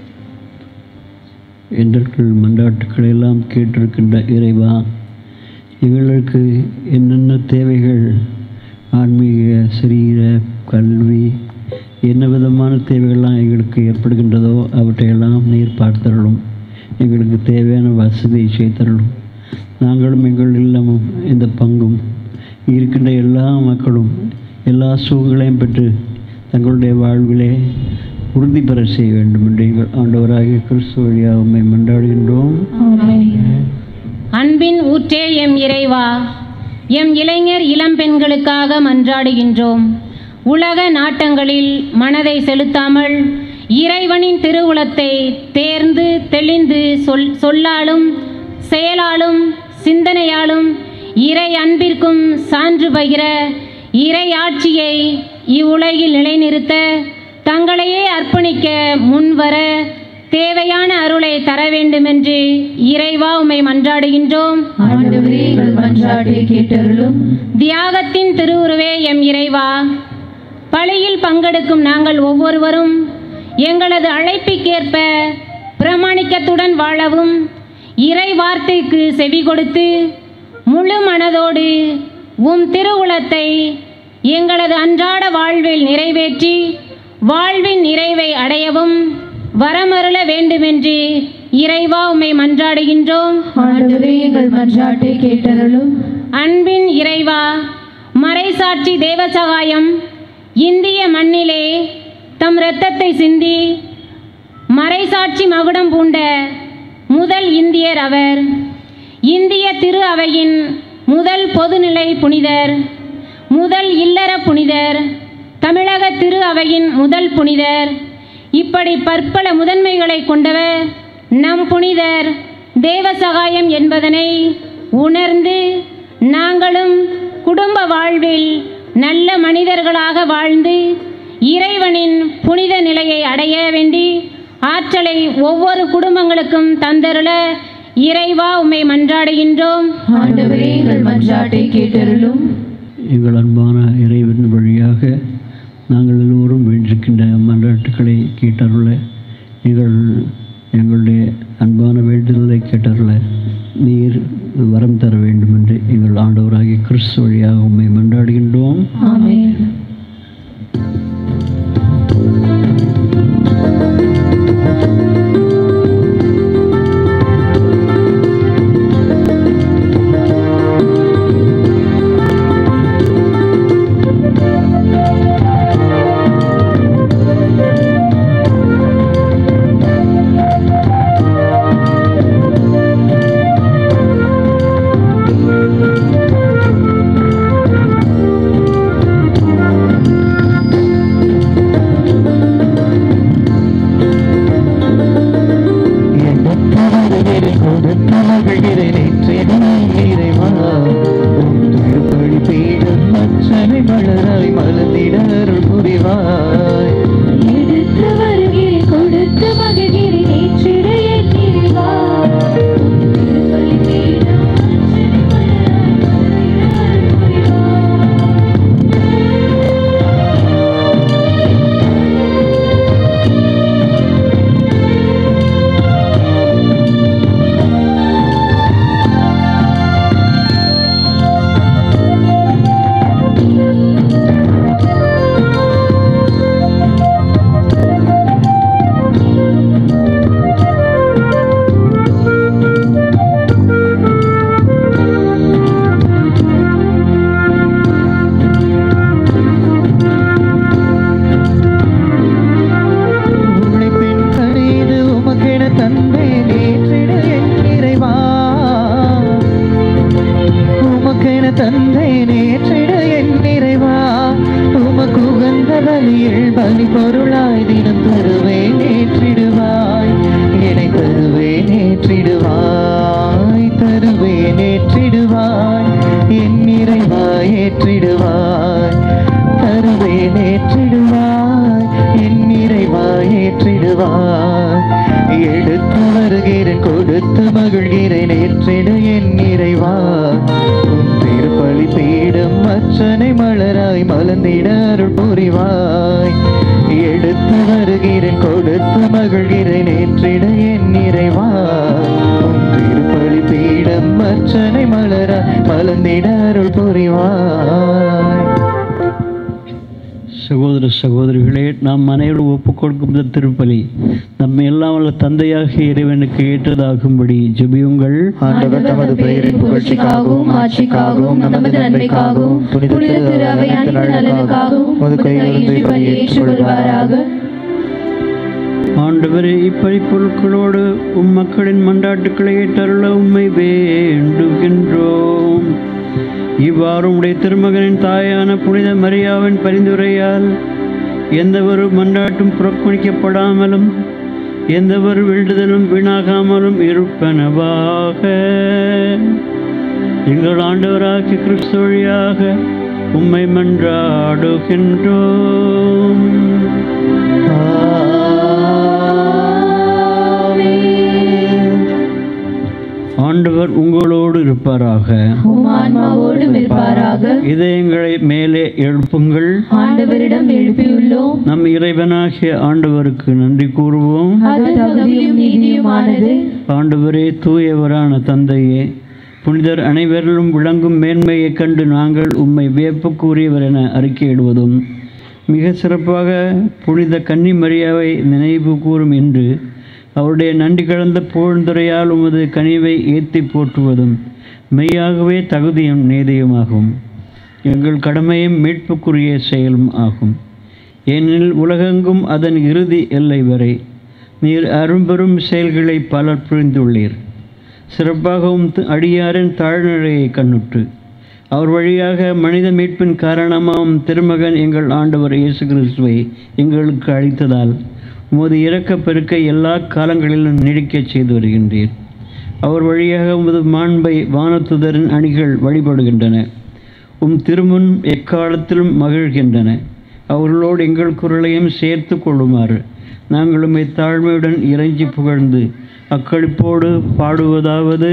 எங்கள் மன்றாட்டுக்களை எல்லாம் கேட்டிருக்கின்ற இறைவா எங்களுக்கு என்னென்ன தேவைகள் ஆன்மீக சரீர கல்வி என்ன விதமான தேவைகள்லாம் எங்களுக்கு ஏற்படுகின்றதோ அவற்றையெல்லாம் நீர் பார்த்தருளும் எங்களுக்கு தேவையான வசதியை செய்தருளும் நாங்களும் எங்கள் இல்லமும் இந்த பங்கும் இருக்கின்ற எல்லா மக்களும் எல்லா சுகங்களையும் பெற்று தங்களுடைய வாழ்விலே உறுதி பெற செய்ய வேண்டும் என்று எங்கள் ஆண்டவராகிய கிறிஸ்து வழியாக உம்மை மன்றாடுகின்றோம் அன்பின் ஊற்றே எம் இறைவா எம் இளைஞர் இளம்பெண்களுக்காக மன்றாடுகின்றோம் உலக நாட்டங்களில் மனதை செலுத்தாமல் இறைவனின் திருவுளத்தை தேர்ந்து தெளிந்து சொல் சொல்லாலும் செயலாலும் சிந்தனையாலும் இறை அன்பிற்கும் சான்று பகிர இறை ஆட்சியை இவ்வுலகில் நிலைநிறுத்த தங்களையே அர்ப்பணிக்க முன்வர தேவையான அருளை தர வேண்டுமென்று இறைவா உம்மை மன்றாடுகின்றோம் ஆண்டவரே எங்கள் மன்றாட்டை கேட்டருளும் தியாகத்தின் திருவுருவே எம் இறைவா பலியில் பங்கெடுக்கும் நாங்கள் ஒவ்வொருவரும் எங்களது அழைப்புக்கேற்ப பிரமாணிக்கத்துடன் வாழவும் இறை வார்த்தைக்கு செவி கொடுத்து முழு மனதோடு உம் திருவுளத்தை எங்களது அன்றாட வாழ்வில் நிறைவேற்றி வாழ்வின் நிறைவை அடையவும் வரமருள வேண்டுமென்று இறைவா உம்மை மன்றாடுகின்றோம் ஆண்டவரே எங்கள் மன்றாட்டை கேட்டருளும் அன்பின் இறைவா மறைசாட்சி தேவசகாயம் இந்திய மண்ணிலே தம் இரத்தத்தை சிந்தி மறைசாட்சி மகுடம் பூண்ட முதல் இந்தியர் அவர் இந்திய திரு அவையின் முதல் பொதுநிலை புனிதர் முதல் இல்லற புனிதர் தமிழக திரு அவையின் முதல் புனிதர் இப்படி பற்பல முதன்மைகளை கொண்டவர் நம் புனிதர் தேவசகாயம் என்பதனை உணர்ந்து நாங்களும் குடும்ப வாழ்வில் நல்ல மனிதர்களாக வாழ்ந்து இறைவனின் புனித நிலையை அடைய வேண்டி ஆற்றலை ஒவ்வொரு குடும்பங்களுக்கும் தந்தருள இறைவா உம்மை மன்றாடுகின்றோம் ஆண்டவரே எங்கள் மன்றாட்டை கேட்டருளும் எங்கள் அன்பான இறைவன் வழியாக நாங்கள் எல்லோரும் வேண்டிருக்கின்ற மன்றாட்டுக்களை கேட்டருள எங்கள் எங்களுடைய அன்பான வேண்டுதலை கேட்டருள நீர் வரம் தர வேண்டும் என்று எங்கள் ஆண்டவராகிய கிறிஸ்து வழியாக உம்மை மன்றாடுகின்றோம் ஆமென் ஆ பலி பொருளாய் தினம் தருவேன் ஏற்றிடுவாய் என்னை தருவேன் ஏற்றிடுவாய் தருவேன் ஏற்றிடுவாய் என் நிறைவாய் ஏற்றிடுவாய் தருவேன் ஏற்றிடுவாய் என் நிறைவாய் ஏற்றிடுவாய் எடுத்து வருகிறேன் கொடுத்து மகிழ்கிறேன் ஏற்றிடு என் நிறைவா உன் திருப்பலி பீடம் அச்சனை மலராய் மலர்ந்திட அருள் புரிவாய் எடுத்து வருகிறேன் கொடுத்து மகிழ்கிறேன் ஏற்றிட என் நிறைவா உன் திருப்பலி பீடம் அச்சனை மலராய் மலர்ந்திட அருள் புரிவாய் சகோதர சகோதரிகளே நாம் அனைவரும் ஒப்புக் கொடுக்கும் இந்த திருப்பலி நம்மை எல்லாம் வல்ல தந்தையாக இறைவனுக்கு ஏற்றதாகும்படி ஜெபியுங்கள் ஆண்டவர் தமது பெயரின் புகழ்ச்சிக்காகவும் ஆட்சிக்காகவும் நமது நன்மைக்காகவும் புனித திரு அவை அனைத்து நலனுக்காகவும் உமது கையிலிருந்து இப்படி ஏற்றுக்கொள்வாராக ஆண்டவரே இப்படி பொருட்களோடு உம் மக்களின் மன்றாட்டுக்களை ஏற்றருள உம்மை வேண்டுகின்றோம் இவ்வாறு உடைய திருமகனின் தாயான புனித மரியாவின் பரிந்துரையால் எந்த ஒரு மன்றாட்டும் புறக்கணிக்கப்படாமலும் எந்த ஒரு வேண்டுதலும் வீணாகாமலும் இருப்பனவாக எங்கள் ஆண்டவராகிய கிறிஸ்து வழியாக உம்மை மன்றாடுகின்றோம் ஆண்டவர் உங்களோடு இருப்பாராக உம் ஆன்மாவோடும் இருப்பாராக இதயங்களை மேலே எழுப்புங்கள் ஆண்டவரிடம் எழுப்பியுள்ளோம் நம் இறைவனாகிய ஆண்டவருக்கு நன்றி கூறுவோம் அது தகுதியும் நீதியுமானது ஆண்டவரே தூயவரான தந்தையே புனிதர் அனைவரிலும் விளங்கும் மேன்மையைக் கண்டு நாங்கள் உம்மை வியப்புக்குரியவர் என அறிக்கையிடுவதும் மிக சிறப்பாக புனித கன்னி மரியாவை நினைவு கூறும் என்று அவருடைய நன்றி கலந்த புகழ்ந்துரையால் உமது கனிவை ஏத்தி போற்றுவதும் மெய்யாகவே தகுதியும் நீதியுமாகும் எங்கள் கடமையும் மீட்புக்குரிய செயலும் ஆகும் ஏனெனில் உலகெங்கும் அதன் இறுதி எல்லை வரை நீர் அரும்பெரும் செயல்களை பலர் புரிந்துள்ளீர் சிறப்பாகவும் து- அடியாரின் தாழ்நிலையை கண்ணுற்று அவர் வழியாக மனித மீட்பின் காரணமாகவும் திருமகன் எங்கள் ஆண்டவர் இயேசு கிறிஸ்துவை எங்களுக்கு அளித்ததால் உமது இரக்கப் பெருக்கை எல்லா காலங்களிலும் நீடிக்கச் செய்து வருகின்றீர் அவர் வழியாக உமது மாண்பை வானத்துதரின் அணிகள் வழிபடுகின்றன உம் திருமுன் எக்காலத்திலும் மகிழ்கின்றன அவர்களோடு எங்கள் குரலையும் சேர்த்து கொள்ளுமாறு நாங்கள் உம்மை தாழ்மையுடன் இறைஞ்சி புகழ்ந்து அக்களிப்போடு பாடுவதாவது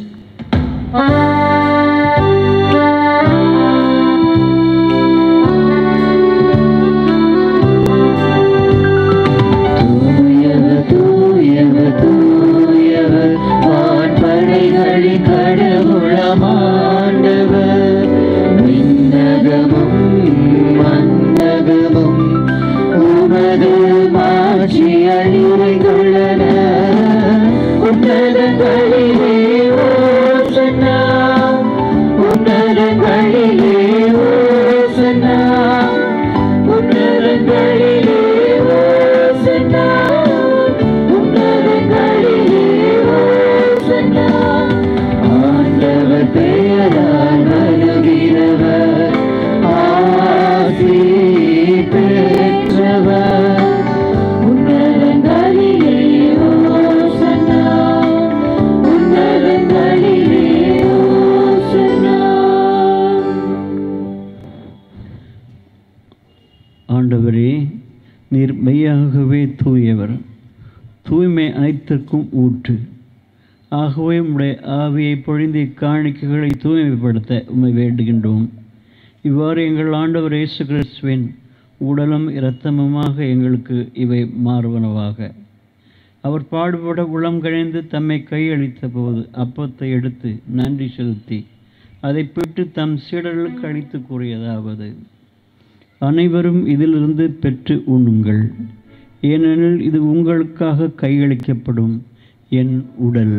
தூயவர் தூயவர் தூயவர் வான்படைகளின் கடவுளமாண்டவர் விண்ணகமும் மன்னகமும் உமது மாட்சியால் நிறைந்துள்ளன உன்னதங்களிலே ஓசன்னா உன்னதங்களிலே ஓசன்னா உன்னதங்களிலே ஓசன்னா உன்னதங்களிலே ஓசன்னா ஆண்டவர் பெயரால் வருகிறவர் ஆசி பெற்றவர் உன்னதங்களிலே ஓசன்னா உன்னதங்களிலே ஓசன்னா ஆண்டவரே நீர் மெய்யாகவே தூயவர் தூய்மை அனைத்திற்கும் ஊற்று ஆகவே உம்முடைய ஆவியை பொழிந்து இக்காணிக்கைகளை தூய்மைப்படுத்த உம்மை வேண்டுகின்றோம் இவ்வாறு எங்கள் ஆண்டவர் இயேசு கிறிஸ்துவின் உடலும் இரத்தமுமாக எங்களுக்கு இவை மாறுவனவாக அவர் பாடுபட உளம் கழிந்து தம்மை கையளித்த போது அப்பத்தை எடுத்து நன்றி செலுத்தி அதை பெற்று தம் சீடர்களுக்கு அளித்து கூறியதாவது அனைவரும் இதிலிருந்து பெற்று உண்ணுங்கள் ஏனெனில் இது உங்களுக்காக கையளிக்கப்படும் என் உடல்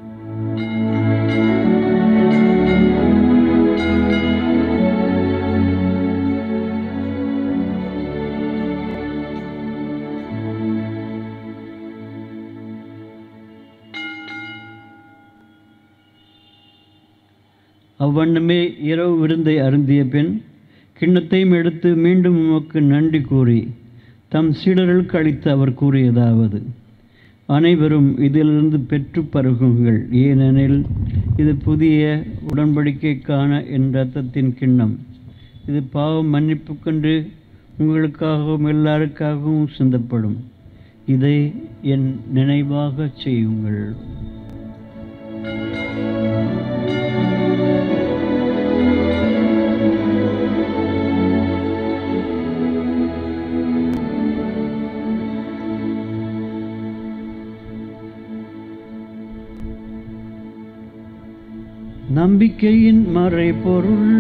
அவ்வண்ணமே இரவு விருந்தை அருந்திய பின் கிண்ணத்தையும் எடுத்து மீண்டும் உமக்கு நன்றி கூறி தம் சீடர்களுக்கு அளித்து அவர் கூறியதாவது அனைவரும் இதிலிருந்து பெற்று பருகுங்கள் ஏனெனில் இது புதிய உடன்படிக்கைக்கான என் இரத்தத்தின் கிண்ணம் இது பாவம் மன்னிப்பு கண்டு உங்களுக்காகவும் எல்லாருக்காகவும் சிந்தப்படும் இதை என் நினைவாக செய்யுங்கள் நம்பிக்கையின் மறைபொருள்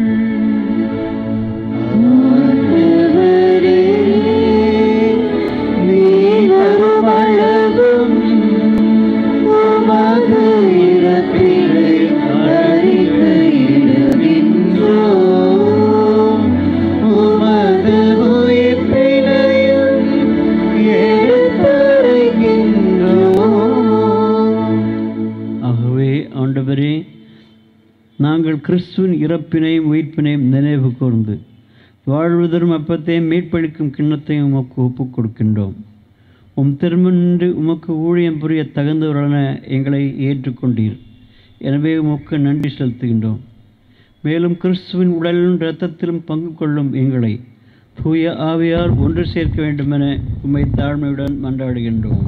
ஆகவே ஆண்டவரே நாங்கள் கிறிஸ்துவின் இறப்பினையும் உயிர்ப்பினையும் நினைவு கூர்ந்து வாழ்வதரும் அப்பத்தையும் மீட்பளிக்கும் கிண்ணத்தையும் உமக்கு ஒப்புக் கொடுக்கின்றோம் உம் திருமன்று உமக்கு ஊழியம் புரிய தகுந்தவரான எங்களை ஏற்றுக்கொண்டீர் எனவே உமக்கு நன்றி செலுத்துகின்றோம் மேலும் கிறிஸ்துவின் உடலிலும் இரத்தத்திலும் பங்கு கொள்ளும் எங்களை தூய ஆவியார் ஒன்று சேர்க்க வேண்டுமென உம்மை தாழ்மையுடன் மன்றாடுகின்றோம்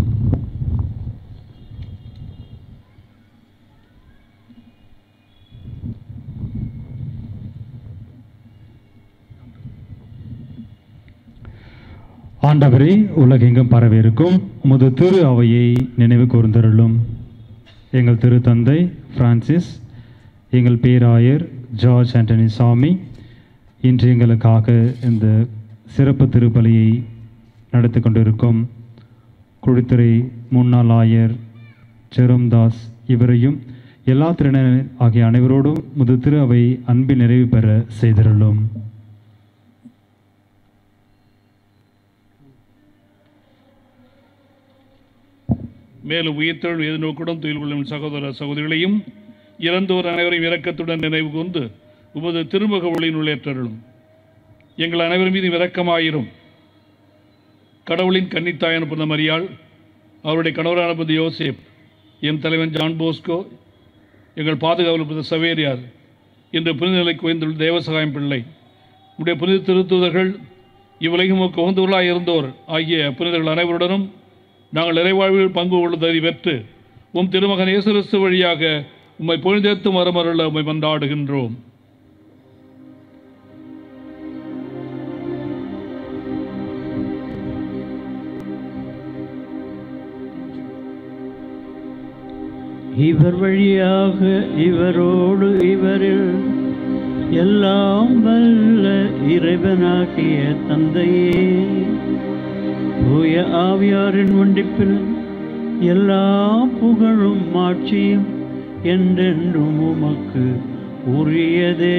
ஆண்டவரே உலகெங்கும் பரவியிருக்கும் முது திரு அவையை நினைவு கூர்ந்தருளும் எங்கள் திருத்தந்தை பிரான்சிஸ் எங்கள் பேராயர் ஜார்ஜ் ஆண்டனி சாமி இன்று எங்களுக்காக இந்த சிறப்பு திருப்பலியை நடத்தி கொண்டிருக்கும் குழித்துறை முன்னாள் ஆயர் ஜெரோம்தாஸ் இவரையும் எல்லா திறனர் ஆகிய அனைவரோடும் முது திரு அவை அன்பில் நிறைவு பெற செய்திருளும் மேலும் உயிர்த்தெழு எதிர்நோக்குடன் துயில் கொள்ளும் சகோதர சகோதரிகளையும் இறந்தோர் அனைவரையும் இரக்கத்துடன் நினைவு கொண்டு உமது திருமுக ஒளி நுழையற்றருளும் எங்கள் அனைவர் மீது இரக்கமாயிரும் கடவுளின் கன்னித்தாயான புனித மரியாள் அவருடைய கணவரான புனித யோசேப் என் தலைவன் ஜான் போஸ்கோ எங்கள் பாதுகாவல் புனித சவேரியார் இன்று புனித நிலைக்கு உயர்ந்துள்ள தேவசகாயம் பிள்ளை உடைய புனித திருத்தூதர்கள் இவ்வுலகம் உகந்தவர்களாக இருந்தோர் ஆகிய புனிதர்கள் அனைவருடனும் நாங்கள் நிறைவாழ்வில் பங்கு கொள்ள தகுதி பெற்று உம் திருமகன் இயேசு கிறிஸ்து வழியாக உம்மை பொழுதேத்து மரமருள உம்மை மன்றாடுகின்றோம் இவர் வழியாக இவரோடு இவரில் எல்லாம் வல்ல இறைவனாகிய தந்தையே தூய ஆவியாரின் ஒன்றிப்பில் எல்லா புகழும் ஆட்சியும் என்றென்றும் உமக்கு உரியதே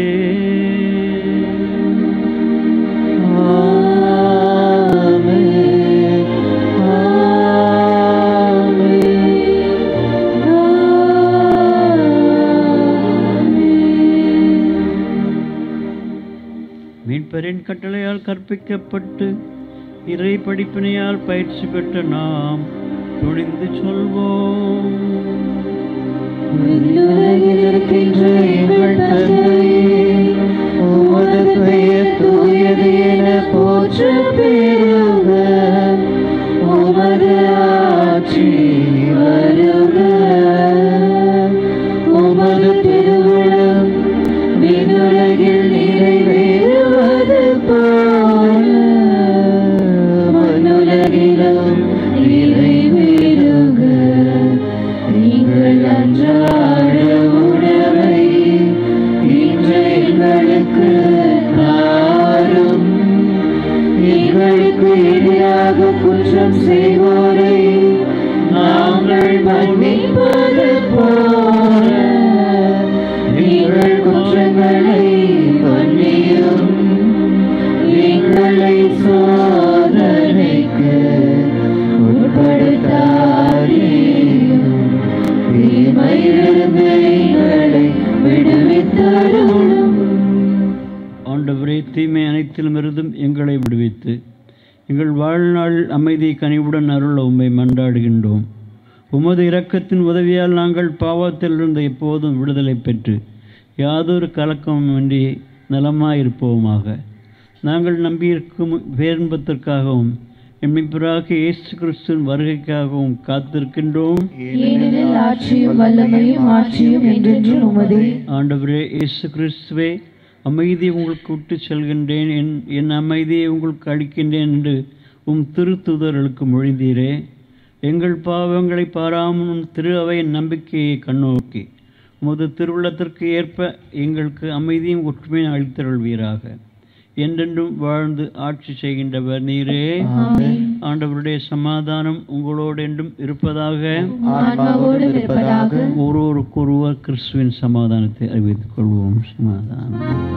மீட்பரின் கட்டளையால் கற்பிக்கப்பட்டு இறை படிப்பினையால் பயிற்சி பெற்ற நாம் துணிந்து சொல்வோம் விண்ணுலகில் இருக்கின்ற எங்கள் தந்தையே, உமது பெயர் தூயது என போற்ற பெறுக. உமது ஆட்சி வருக. உமது திருவுளம் விண்ணுலகில் நிறைவேறுவது போல மண்ணுலகிலும் நிறைவேறுக எங்கள் அன்றாட உணவை இன்று எங்களுக்கு தாரும் எங்களுக்கு எதிராக குற்றம் செய்வோரை நாங்கள் மன்னிப்பது போல எங்கள் குற்றங்களை மன்னியும் எங்களை சோதனைக்கு உட்படுத்தாதேயும் தீமையிலிருந்து எங்களை விடுவித்தருளும் ஆண்டவரே தீமை அனைத்திலுமிருந்தும் எங்களை விடுவித்து எங்கள் வாழ்நாள் அமைதி கனிவுடன் அருள உம்மை மன்றாடுகின்றோம் உமது இரக்கத்தின் உதவியால் நாங்கள் பாவத்திலிருந்து எப்போதும் விடுதலை பெற்று யாதொரு கலக்கமின்றி நலமாயிருப்போமாக நாங்கள் நம்பியிருக்கும் பேரின்பத்திற்காகவும் எம்மிப்பராக இயேசு கிறிஸ்துவின் வருகைக்காகவும் காத்திருக்கின்றோம் ஏனெனில் ஆட்சியும் வல்லமையும் ஆட்சியும் என்றென்றும் உமதே ஆண்டவரே இயேசு கிறிஸ்துவே அமைதியை உங்களுக்கு விட்டு செல்கின்றேன் என் என் அமைதியை உங்களுக்கு அளிக்கின்றேன் என்று உம் திருத்துதர்களுக்கு மொழிந்தீரே எங்கள் பாவங்களை பாராமல் உம் திரு அவையின் நம்பிக்கையை கண்ணோக்கி உமது திருவுள்ளத்திற்கு ஏற்ப எங்களுக்கு அமைதியும் ஒற்றுமையும் அளித்தருள்வீராக என்றென்றும் வாழ்ந்து ஆட்சி செய்கின்றவர் நீரே ஆண்டவருடைய சமாதானம் உங்களோடு என்றும் இருப்பதாக ஆன்மாவோடும் இருப்பதாக. ஒருவருக்கொருவர் கிறிஸ்துவின் சமாதானத்தை அறிவித்துக் கொள்வோம் சமாதானம்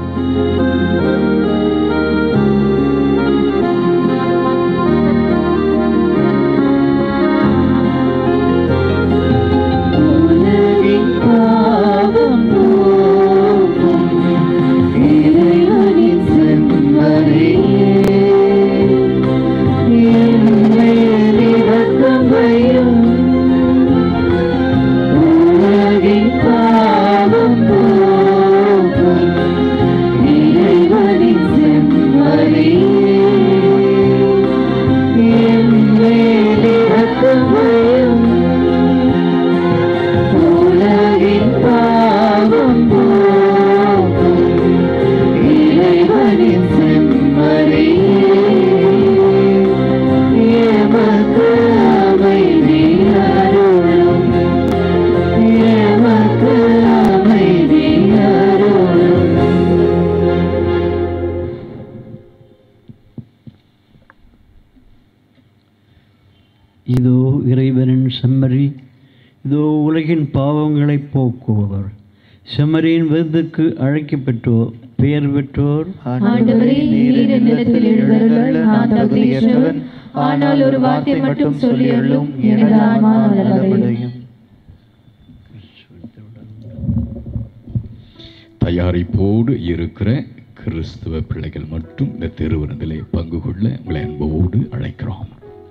உலகின் பாவம் போக்கும் இறைவனின் செம்மறியே எமக்கு அமைதி அருளும் எமக்கு அமைதி அருளும் இதோ இறைவனின் செம்மறி இதோ உலகின் பாவங்களை போக்குபவர் செம்மறியின் விருதுக்கு அழைக்கப்பெற்றோர் பெயர் பெற்றோர் ஆண்டவரே நீர் நிலத்தில் எழுந்தருள நான் தகுதியற்றவன் ஆனால் ஒரு வார்த்தை மட்டும் சொல்லியுள்ளும் எனது ஆன்மா நலமடையும் தயாரிப்போடு இருக்கிற கிறிஸ்துவ பிள்ளைகள் மட்டும் இந்த திருவிருந்திலே பங்கு கொள்ள உங்களை அன்போடு அழைக்கிறோம்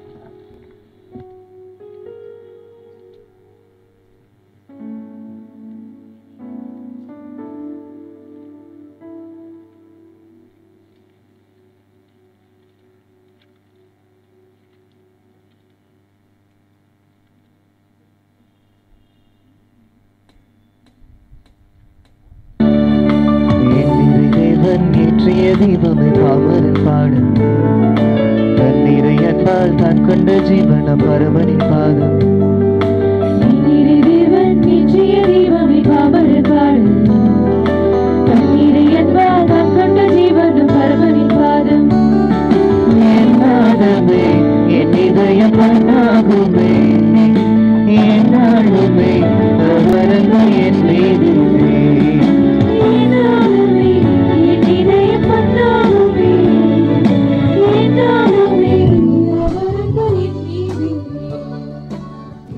தேவன் ஏற்றிய தீபமை பாமரன் பாடும் தண்ணீரை அன்பால் தான் கொண்ட ஜீவனம் பரமனின் பாதம் நீரே தேவன் நிச்சய தெய்வமே பாவலர் பாடு தண்ணீரை அன்பால் தான் கொண்ட ஜீவனும் பரமனின் பாதம் என் நாதமே என் இதயம் மண்ணாகுமே என் நாளுமே அவரங்க என் மீதுமே ஏனாலுமே என் இதயம் பண்ணாலுமே ஏனாலுமே அவர்கள் என் மீது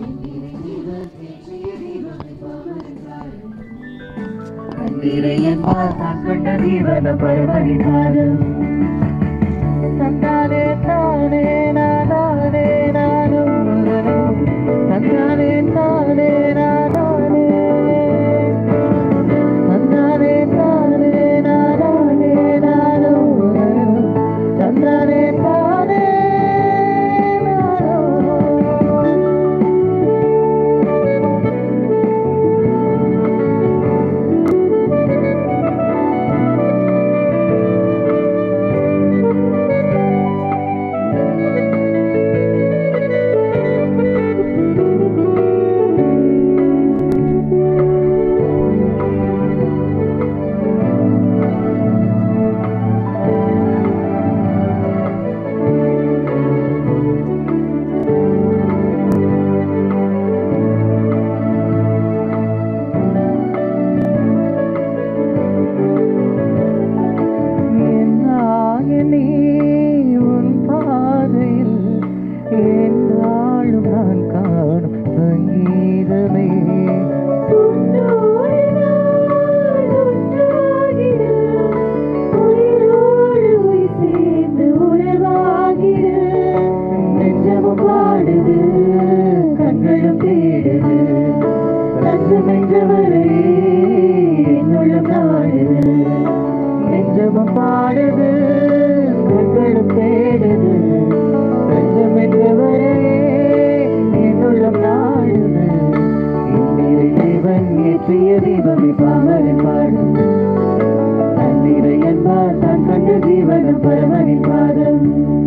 உள்ளம் தேடுது தஞ்சம் என்றவரே என் உள்ளம் நாடுது இந்நிலை தேவன் ஏற்றிய தீபமே பாமரன் பாடும் தன்னிறை என்பார் தான் கண்ட ஜீவனம் பரமனின் பாதம்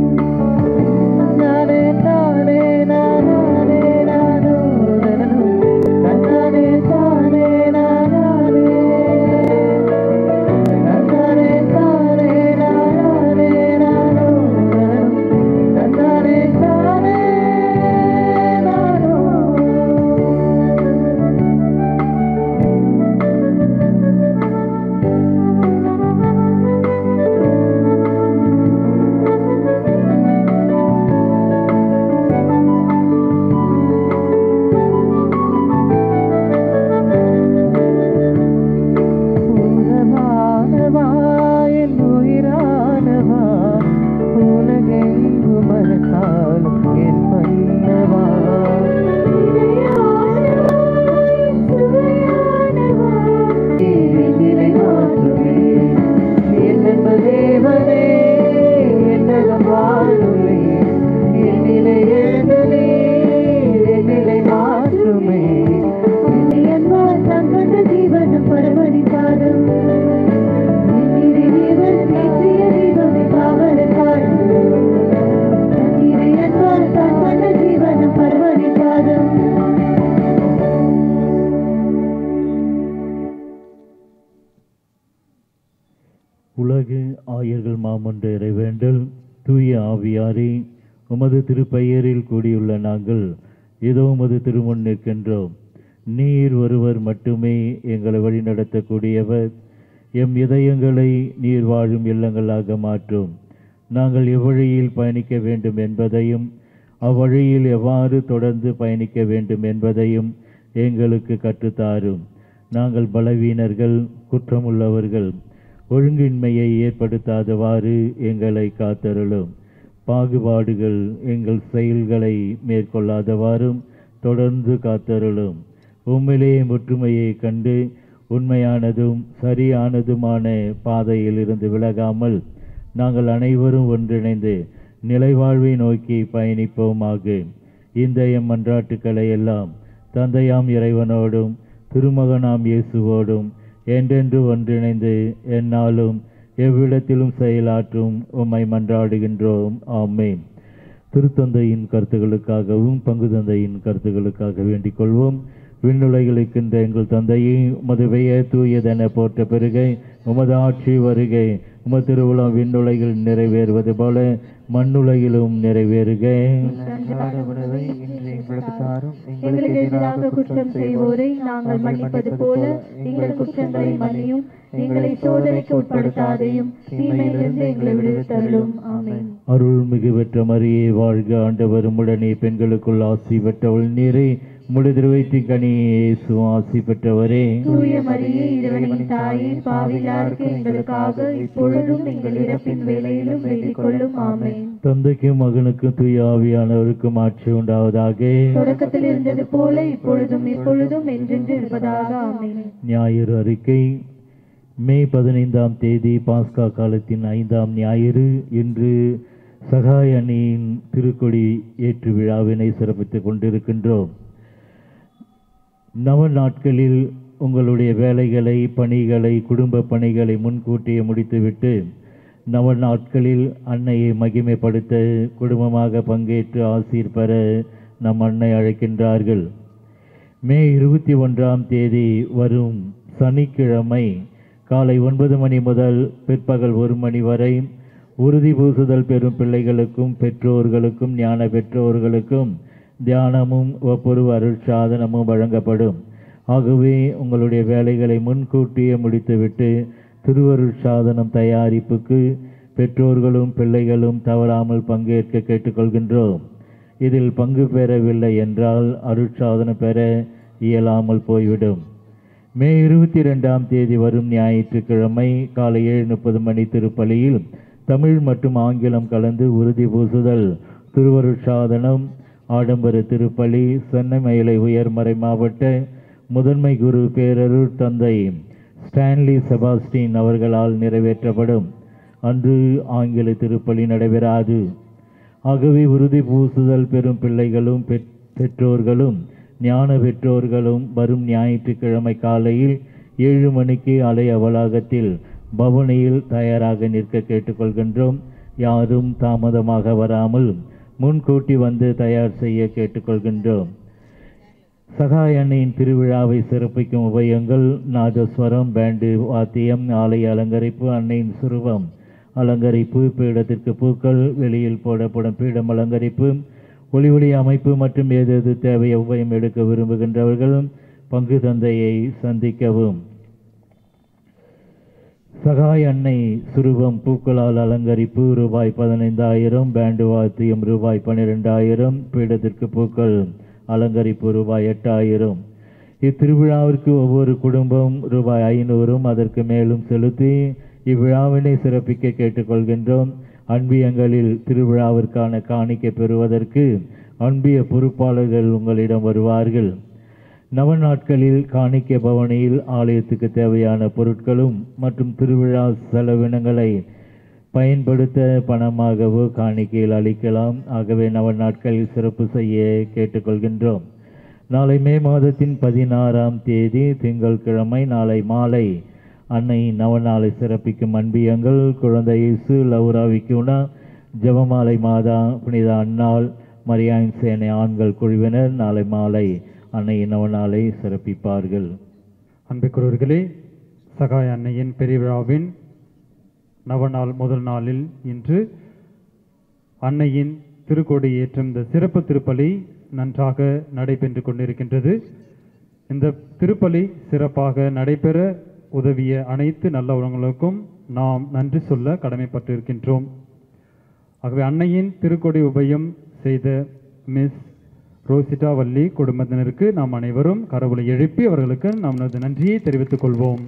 நானே தானே நானே நானோ தன்னானே தானே நானே தன்னானே தானே நானே நானோ தன்னானே தானே நானோ உலகானவா என் உயிரானவா உலகெங்கு மனசாலும் என் மன்னவா நிலை மாற்றுமே என்னென்ப தேவனே என்னகம் வாழுமே என் நிலை எழுந்தனே என் நிலை மாற்றுமே என்பார் தங்கண்ட ஜீவனம் பரமணி பாதம் நீரை தேவன் ஏற்றிய தீபமே பாவலன் பாடும் நீரை என்பார் தங்கண்ட ஜீவனம் பரமணி பாதம் உலகு ஆயர்கள் மாமன்ற இறைவேண்டல் தூய ஆவியாரே உமது திருப்பெயரில் கூடியுள்ள நாங்கள் இதோ உமது திருமுன் நிற்கின்றோம் நீர் ஒருவர் மட்டுமே எங்களை வழிநடத்தக்கூடியவர் எம் இதயங்களை நீர் வாழும் இல்லங்களாக மாற்றும் நாங்கள் எவ்வழியில் பயணிக்க வேண்டும் என்பதையும் அவ்வழியில் எவ்வாறு தொடர்ந்து பயணிக்க வேண்டும் என்பதையும் எங்களுக்கு கற்றுத்தாரும் நாங்கள் பலவீனர்கள் குற்றமுள்ளவர்கள் ஒழுங்கின்மையை ஏற்படுத்தாதவாறு எங்களை காத்தருளும் பாகுபாடுகள் எங்கள் செயல்களை மேற்கொள்ளாதவாறும் தொடர்ந்து காத்தருளும் உண்மையிலே ஒற்றுமையை கண்டு உண்மையானதும் சரியானதுமான பாதையில் இருந்து விலகாமல் நாங்கள் அனைவரும் ஒன்றிணைந்து நிலைவாழ்வை நோக்கி பயணிப்போமாக இந்த எம் மன்றாட்டுக்களை எல்லாம் தந்தையாம் இறைவனோடும் திருமகனாம் இயேசுவோடும் என்றென்று ஒன்றிணைந்து எந்நாளும் எவ்விடத்திலும் செயலாற்றும் உம்மை மன்றாடுகின்றோம் ஆமென் திருத்தந்தையின் கருத்துகளுக்காகவும் பங்கு தந்தையின் கருத்துகளுக்காக வேண்டிக் கொள்வோம் விண்ணுலகிலிருக்கின்ற எங்கள் தந்தையே உமது பெயர் தூயதென போற்ற பெருகை உமது ஆட்சி வருகை உமது திருவிழா விண்ணுலகில் நிறைவேறுவது போல மண்ணுலகிலும் நிறைவேறுக அன்றாட உணவை இன்று எங்களுக்கு தாரும் எங்களுக்கு எதிராக குற்றம் செய்வோரை நாங்கள் மன்னிப்பது போல எங்கள் குற்றங்களை மன்னியும் எங்களை சோதனைக்கு உட்படுத்தாதையும் தீமையிலிருந்து எங்களை விடுவித்தருளும் ஆமென் அருள்மிகு பெற்ற மரியே வாழ்க ஆண்டவர் உடனே பெண்களுக்குள் ஆசி பெற்றவள் நீரே உம்முடைய திருவயிற்றின் கனியே இயேசு ஆசி பெற்றவரே தூய மரியே இறைவனின் தாயே பாவிலாருக்கு எங்களுக்காக இப்பொழுதும் எங்கள் இறப்பின் வேலையிலும் வேண்டிக் கொள்ளும் ஆமென் தந்தைக்கும் மகனுக்கும் தூய ஆவியானவருக்கும் ஆட்சி உண்டாவதாக தொடக்கத்தில் இருந்தது போல இப்பொழுதும் எப்பொழுதும் என்றென்று இருப்பதாக ஆமென் ஞாயிறு அறிக்கை மே பதினைந்தாம் தேதி பாஸ்கா காலத்தின் ஐந்தாம் ஞாயிறு இன்று சகாய அணியின் திருக்கொடி ஏற்று விழாவினை சிறப்பித்துக் கொண்டிருக்கின்றோம் நவ நாட்களில் உங்களுடைய வேலைகளை பணிகளை குடும்ப பணிகளை முன்கூட்டியே முடித்துவிட்டு நவ நாட்களில் அன்னையை மகிமைப்படுத்த குடும்பமாக பங்கேற்று ஆசீர் பெற நம் அன்னை அழைக்கின்றார்கள் மே இருபத்தி ஒன்றாம் தேதி வரும் சனிக்கிழமை காலை ஒன்பது மணி முதல் பிற்பகல் ஒரு மணி வரை உறுதி பூசுதல் பெறும் பிள்ளைகளுக்கும் பெற்றோர்களுக்கும் ஞான பெற்றோர்களுக்கும் தியானமும் ஒப்புரு அருட்சாதனமும் வழங்கப்படும் ஆகவே உங்களுடைய வேலைகளை முன்கூட்டியே முடித்துவிட்டு திருவருட்சாதனம் தயாரிப்புக்கு பெற்றோர்களும் பிள்ளைகளும் தவறாமல் பங்கேற்க கேட்டுக்கொள்கின்றோம் இதில் பங்கு பெறவில்லை என்றால் அருட்சாதனம் பெற இயலாமல் போய்விடும் மே இருபத்தி ரெண்டாம் தேதி வரும் ஞாயிற்றுக்கிழமை காலை ஏழு முப்பது மணி திருப்பலியில் தமிழ் மற்றும் ஆங்கிலம் கலந்து உறுதி பூசுதல் திருவருட்சாதனம் ஆடம்பர திருப்பலி சென்னை உயர்மறை மாவட்ட முதன்மை குரு பேரருள் தந்தை ஸ்டான்லி செபாஸ்டின் அவர்களால் நிறைவேற்றப்படும் அன்று ஆங்கில திருப்பலி நடைபெறாது ஆகவே உறுதி பூசுதல் பெறும் பிள்ளைகளும் பெற்- பெற்றோர்களும் ஞான பெற்றோர்களும் வரும் ஞாயிற்றுக்கிழமை காலையில் ஏழு மணிக்கு ஆலய வளாகத்தில் பவனியில் தயாராக நிற்க கேட்டுக்கொள்கின்றோம் யாரும் தாமதமாக வராமல் முன்கூட்டி வந்து தயார் செய்ய கேட்டுக்கொள்கின்றோம் சகாய அன்னையின் திருவிழாவை சிறப்பிக்கும் உபயங்கள் நாதஸ்வரம் பேண்டு வாத்தியம் ஆலய அலங்கரிப்பு அன்னையின் சுருவம் அலங்கரிப்பு பீடத்திற்கு பூக்கள் வெளியில் போடப்படும் பீடம் அலங்கரிப்பு ஒளி ஒளி அமைப்பு மற்றும் ஏதேது தேவை உபயம் எடுக்க விரும்புகின்றவர்கள் பங்கு தந்தையை சந்திக்கவும் சகாய் அன்னை சுருவம் பூக்களால் அலங்கரிப்பு ரூபாய் பதினைந்தாயிரம் பேண்டு வாத்தியம் ரூபாய் பன்னிரெண்டாயிரம் பீடத்திற்கு பூக்கள் அலங்கரிப்பு ரூபாய் எட்டாயிரம் இத்திருவிழாவிற்கு ஒவ்வொரு குடும்பம் ரூபாய் ஐநூறும் அதற்கு மேலும் செலுத்தி இவ்விழாவினை சிறப்பிக்க கேட்டுக்கொள்கின்றோம் அன்பியங்களில் திருவிழாவிற்கான காணிக்கை பெறுவதற்கு அன்பிய பொறுப்பாளர்கள் உங்களிடம் வருவார்கள் நவநாட்களில் காணிக்கை பவனியில் ஆலயத்துக்கு தேவையான பொருட்களும் மற்றும் திருவிழா செலவினங்களை பயன்படுத்த பணமாகவோ காணிக்கையில் அளிக்கலாம் ஆகவே நவநாட்களில் சிறப்பு செய்ய கேட்டுக்கொள்கின்றோம் நாளை மே மாதத்தின் பதினாறாம் தேதி திங்கட்கிழமை நாளை மாலை அன்னை நவநாளை சிறப்பிக்கும் அன்பியங்கள் குழந்தை இயேசு லவுரா விக்குனா ஜெபமாலை மாதா புனித அன்னாள் மரியாயின் சேனை ஆண்கள் குழுவினர் நாளை மாலை அன்னை நவநாளை சிறப்பிப்பார்கள் அன்புக்குரியவர்களே சகாய அன்னையின் பெருவிழாவின் நவநாள் முதல் நாளில் இன்று அன்னையின் திருக்கோடி ஏற்றும் இந்த சிறப்பு திருப்பலி நன்றாக நடைபெற்று கொண்டிருக்கின்றது இந்த திருப்பலி சிறப்பாக நடைபெற உதவிய அனைத்து நல்ல உலகங்களுக்கும் நாம் நன்றி சொல்ல கடமைப்பட்டிருக்கின்றோம் ஆகவே அன்னையின் திருக்கொடி உபயம் செய்த மிஸ் ரோசிட்டா வள்ளி குடும்பத்தினருக்கு நாம் அனைவரும் கடவுளை எழுப்பி அவர்களுக்கு நமது நன்றியை தெரிவித்துக் கொள்வோம்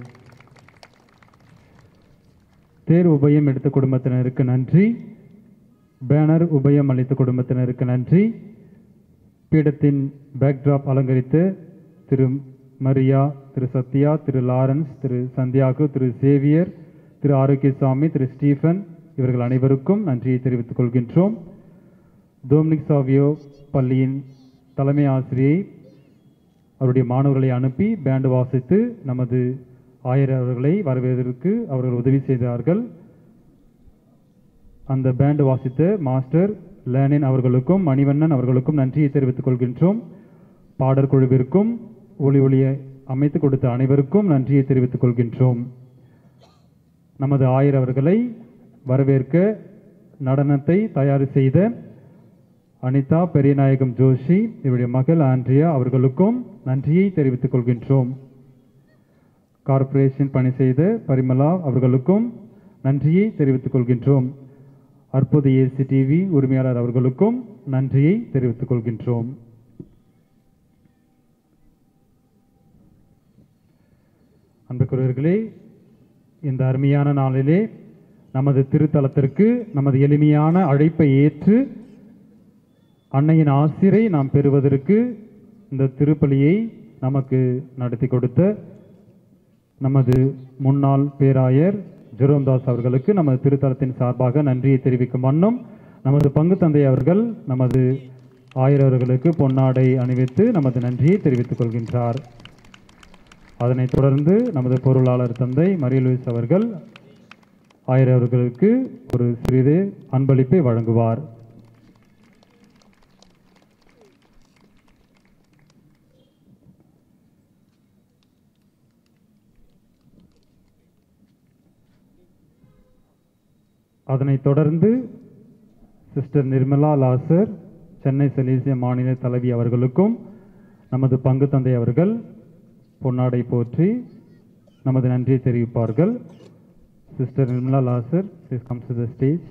தேர் உபயம் எடுத்த குடும்பத்தினருக்கு நன்றி பேனர் உபயம் அளித்த குடும்பத்தினருக்கு நன்றி பீடத்தின் பேக்ட்ராப் அலங்கரித்து Thiru Maria Thiru Sathya Thiru Lawrence Thiru Santhiyagu Thiru Xavier Thiru Arokiasamy Thiru Stephen இவர்கள் அனைவருக்கும் நன்றியை தெரிவித்துக் கொள்கின்றோம் டோமினிக் சாவியோ பள்ளியின் தலைமை ஆசிரியை அவருடைய மாணவர்களை அனுப்பி பேண்டு வாசித்து நமது ஆயர் அவர்களை வரவேற்பதற்கு அவர்கள் உதவி செய்தார்கள் அந்த பேண்டு வாசித்த மாஸ்டர் லேனின் அவர்களுக்கும் மணிவண்ணன் அவர்களுக்கும் நன்றியை தெரிவித்துக் கொள்கின்றோம் பாடற் குழுவிற்கும் ஒளி ஒளியை அமைத்து கொடுத்த அனைவருக்கும் நன்றியை தெரிவித்துக் கொள்கின்றோம் நமது ஆயர் அவர்களை வரவேற்க நடனத்தை தயார் செய்த அனிதா பெரியநாயகம் ஜோஷி இவருடைய மகள் ஆண்ட்ரியா அவர்களுக்கும் நன்றியை தெரிவித்துக் கொள்கின்றோம் கார்ப்பரேஷன் பணி செய்த பரிமலா அவர்களுக்கும் நன்றியை தெரிவித்துக் கொள்கின்றோம் அற்புத ஏசி டிவி உரிமையாளர் அவர்களுக்கும் நன்றியை தெரிவித்துக் கொள்கின்றோம் அன்புக்குரியவர்களே இந்த அருமையான நாளிலே நமது திருத்தலத்திற்கு நமது எளிமையான அழைப்பை ஏற்று அன்னையின் ஆசிரை நாம் பெறுவதற்கு இந்த திருப்பலியை நமக்கு நடத்தி கொடுத்த நமது முன்னாள் பேராயர் ஜெரோம்தாஸ் அவர்களுக்கு நமது திருத்தலத்தின் சார்பாக நன்றியை தெரிவிக்கும் வண்ணம் நமது பங்கு தந்தை அவர்கள் நமது ஆயர் அவர்களுக்கு பொன்னாடை அணிவித்து நமது நன்றியை தெரிவித்துக் கொள்கின்றார் அதனைத் தொடர்ந்து நமது பொருளாளர் தந்தை மரியலூயிஸ் அவர்கள் ஆயர் அவர்களுக்கு ஒரு சிறிது அன்பளிப்பை வழங்குவார் அதனைத் தொடர்ந்து சிஸ்டர் நிர்மலா லாசர் சென்னை செலீசிய மாநில தலைவி அவர்களுக்கும் நமது பங்கு தந்தை அவர்கள் பொன்னாடை போற்றி நமது நன்றியை தெரிவிப்பார்கள் sister Nirmala Lazar please comes to the stage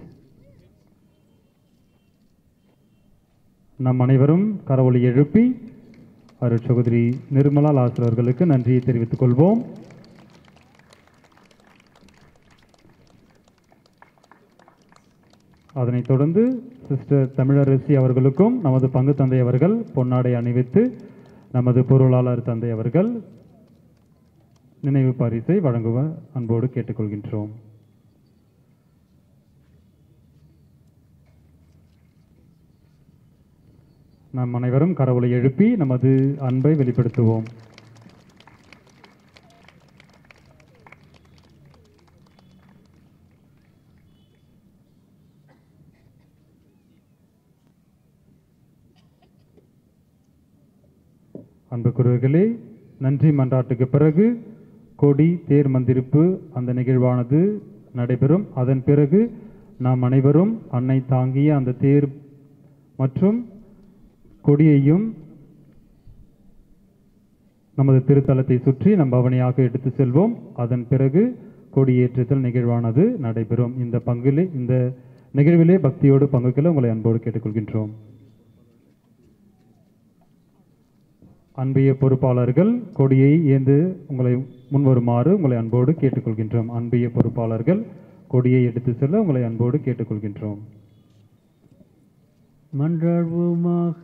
நம் அனைவரும் கரவொலி எழுப்பி அருட் சகோதரி நிர்மலா லாசர் அவர்களுக்கு நன்றியை தெரிவித்துக் கொள்வோம் அதனைத் தொடர்ந்து சிஸ்டர் தமிழரசி அவர்களுக்கும் நமது பங்கு தந்தை அவர்கள் பொன்னாடை அணிவித்து நமது பொருளாளர் தந்தை அவர்கள் நினைவு பரிசை வழங்குவ அன்போடு கேட்டுக்கொள்கின்றோம் நாம் அனைவரும் கரவொலை எழுப்பி நமது அன்பை வெளிப்படுத்துவோம் அன்புக்குரியவர்களே நன்றி மன்றாட்டுக்கு பிறகு கொடி தேர் மந்திரிப்பு அந்த நிகழ்வானது நடைபெறும் அதன் பிறகு நாம் அனைவரும் அன்னை தாங்கிய அந்த தேர் மற்றும் கொடியையும் நமது திருத்தலத்தை சுற்றி நம் பவனியாக எடுத்து செல்வோம் அதன் பிறகு கொடியேற்றுதல் நிகழ்வானது நடைபெறும் இந்த பங்கிலே இந்த நிகழ்விலே பக்தியோடு பங்குகளை உங்களை அன்போடு கேட்டுக்கொள்கின்றோம் அன்பிய பொறுப்பாளர்கள் கொடியை ஏந்து உங்களை முன்வருமாறு உங்களை அன்போடு கேட்டுக்கொள்கின்றோம் அன்பிய பொறுப்பாளர்கள் கொடியை எடுத்து செல்ல உங்களை அன்போடு கேட்டுக்கொள்கின்றோம் மன்றாடுவோமாக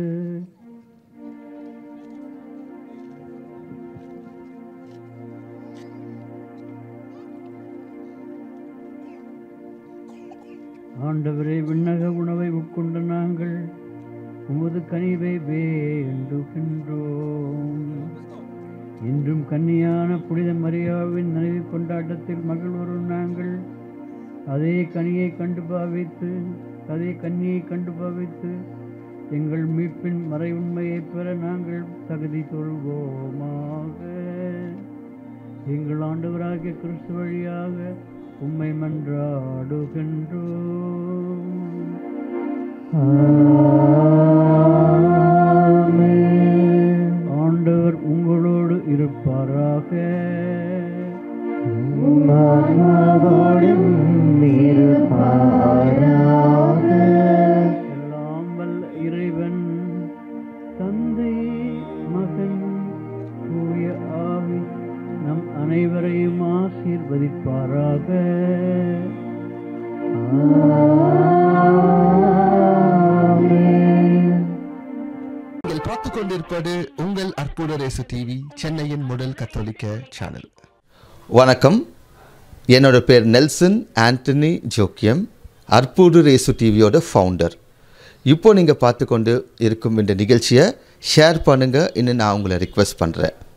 ஆண்டவரே விண்ணக உணவை உட்கொண்ட நாங்கள் உமது கனிவை வேண்டுகின்றோம் இன்றும் கன்னியான புனித மரியாவின் நினைவு கொண்டாட்டத்தில் மகிழ்வரும் நாங்கள் அதே கனியை கண்டு பாவித்து அதே கன்னியை கண்டு பாவித்து எங்கள் மீட்பின் மறை உண்மையைப் பெற நாங்கள் தகுதி கொள்வோமாக எங்கள் ஆண்டவராகிய கிறிஸ்து வழியாக உம்மை மன்றாடுகின்றோம் ஆண்டவர் உங்களோடு இருப்பாராக எல்லாம் வல்ல இறைவன் தந்தை மகன் தூய ஆவி நம் அனைவரையும் ஆசீர்வதிப்பாராக நீங்கள் பார்த்து கொண்டிருப்பது உங்கள் அற்புத ரேசு டிவி சென்னையின் முதல் கத்தோலிக்க சேனல் வணக்கம் என்னோட பேர் நெல்சன் ஆண்டனி ஜோக்கியம் அற்புடு ரேசு டிவியோட ஃபவுண்டர் இப்போ நீங்கள் பார்த்து கொண்டு இருக்கும் இந்த நிகழ்ச்சியை ஷேர் பண்ணுங்கள் இன்னும் நான் உங்களை ரிக்வெஸ்ட் பண்ணுறேன்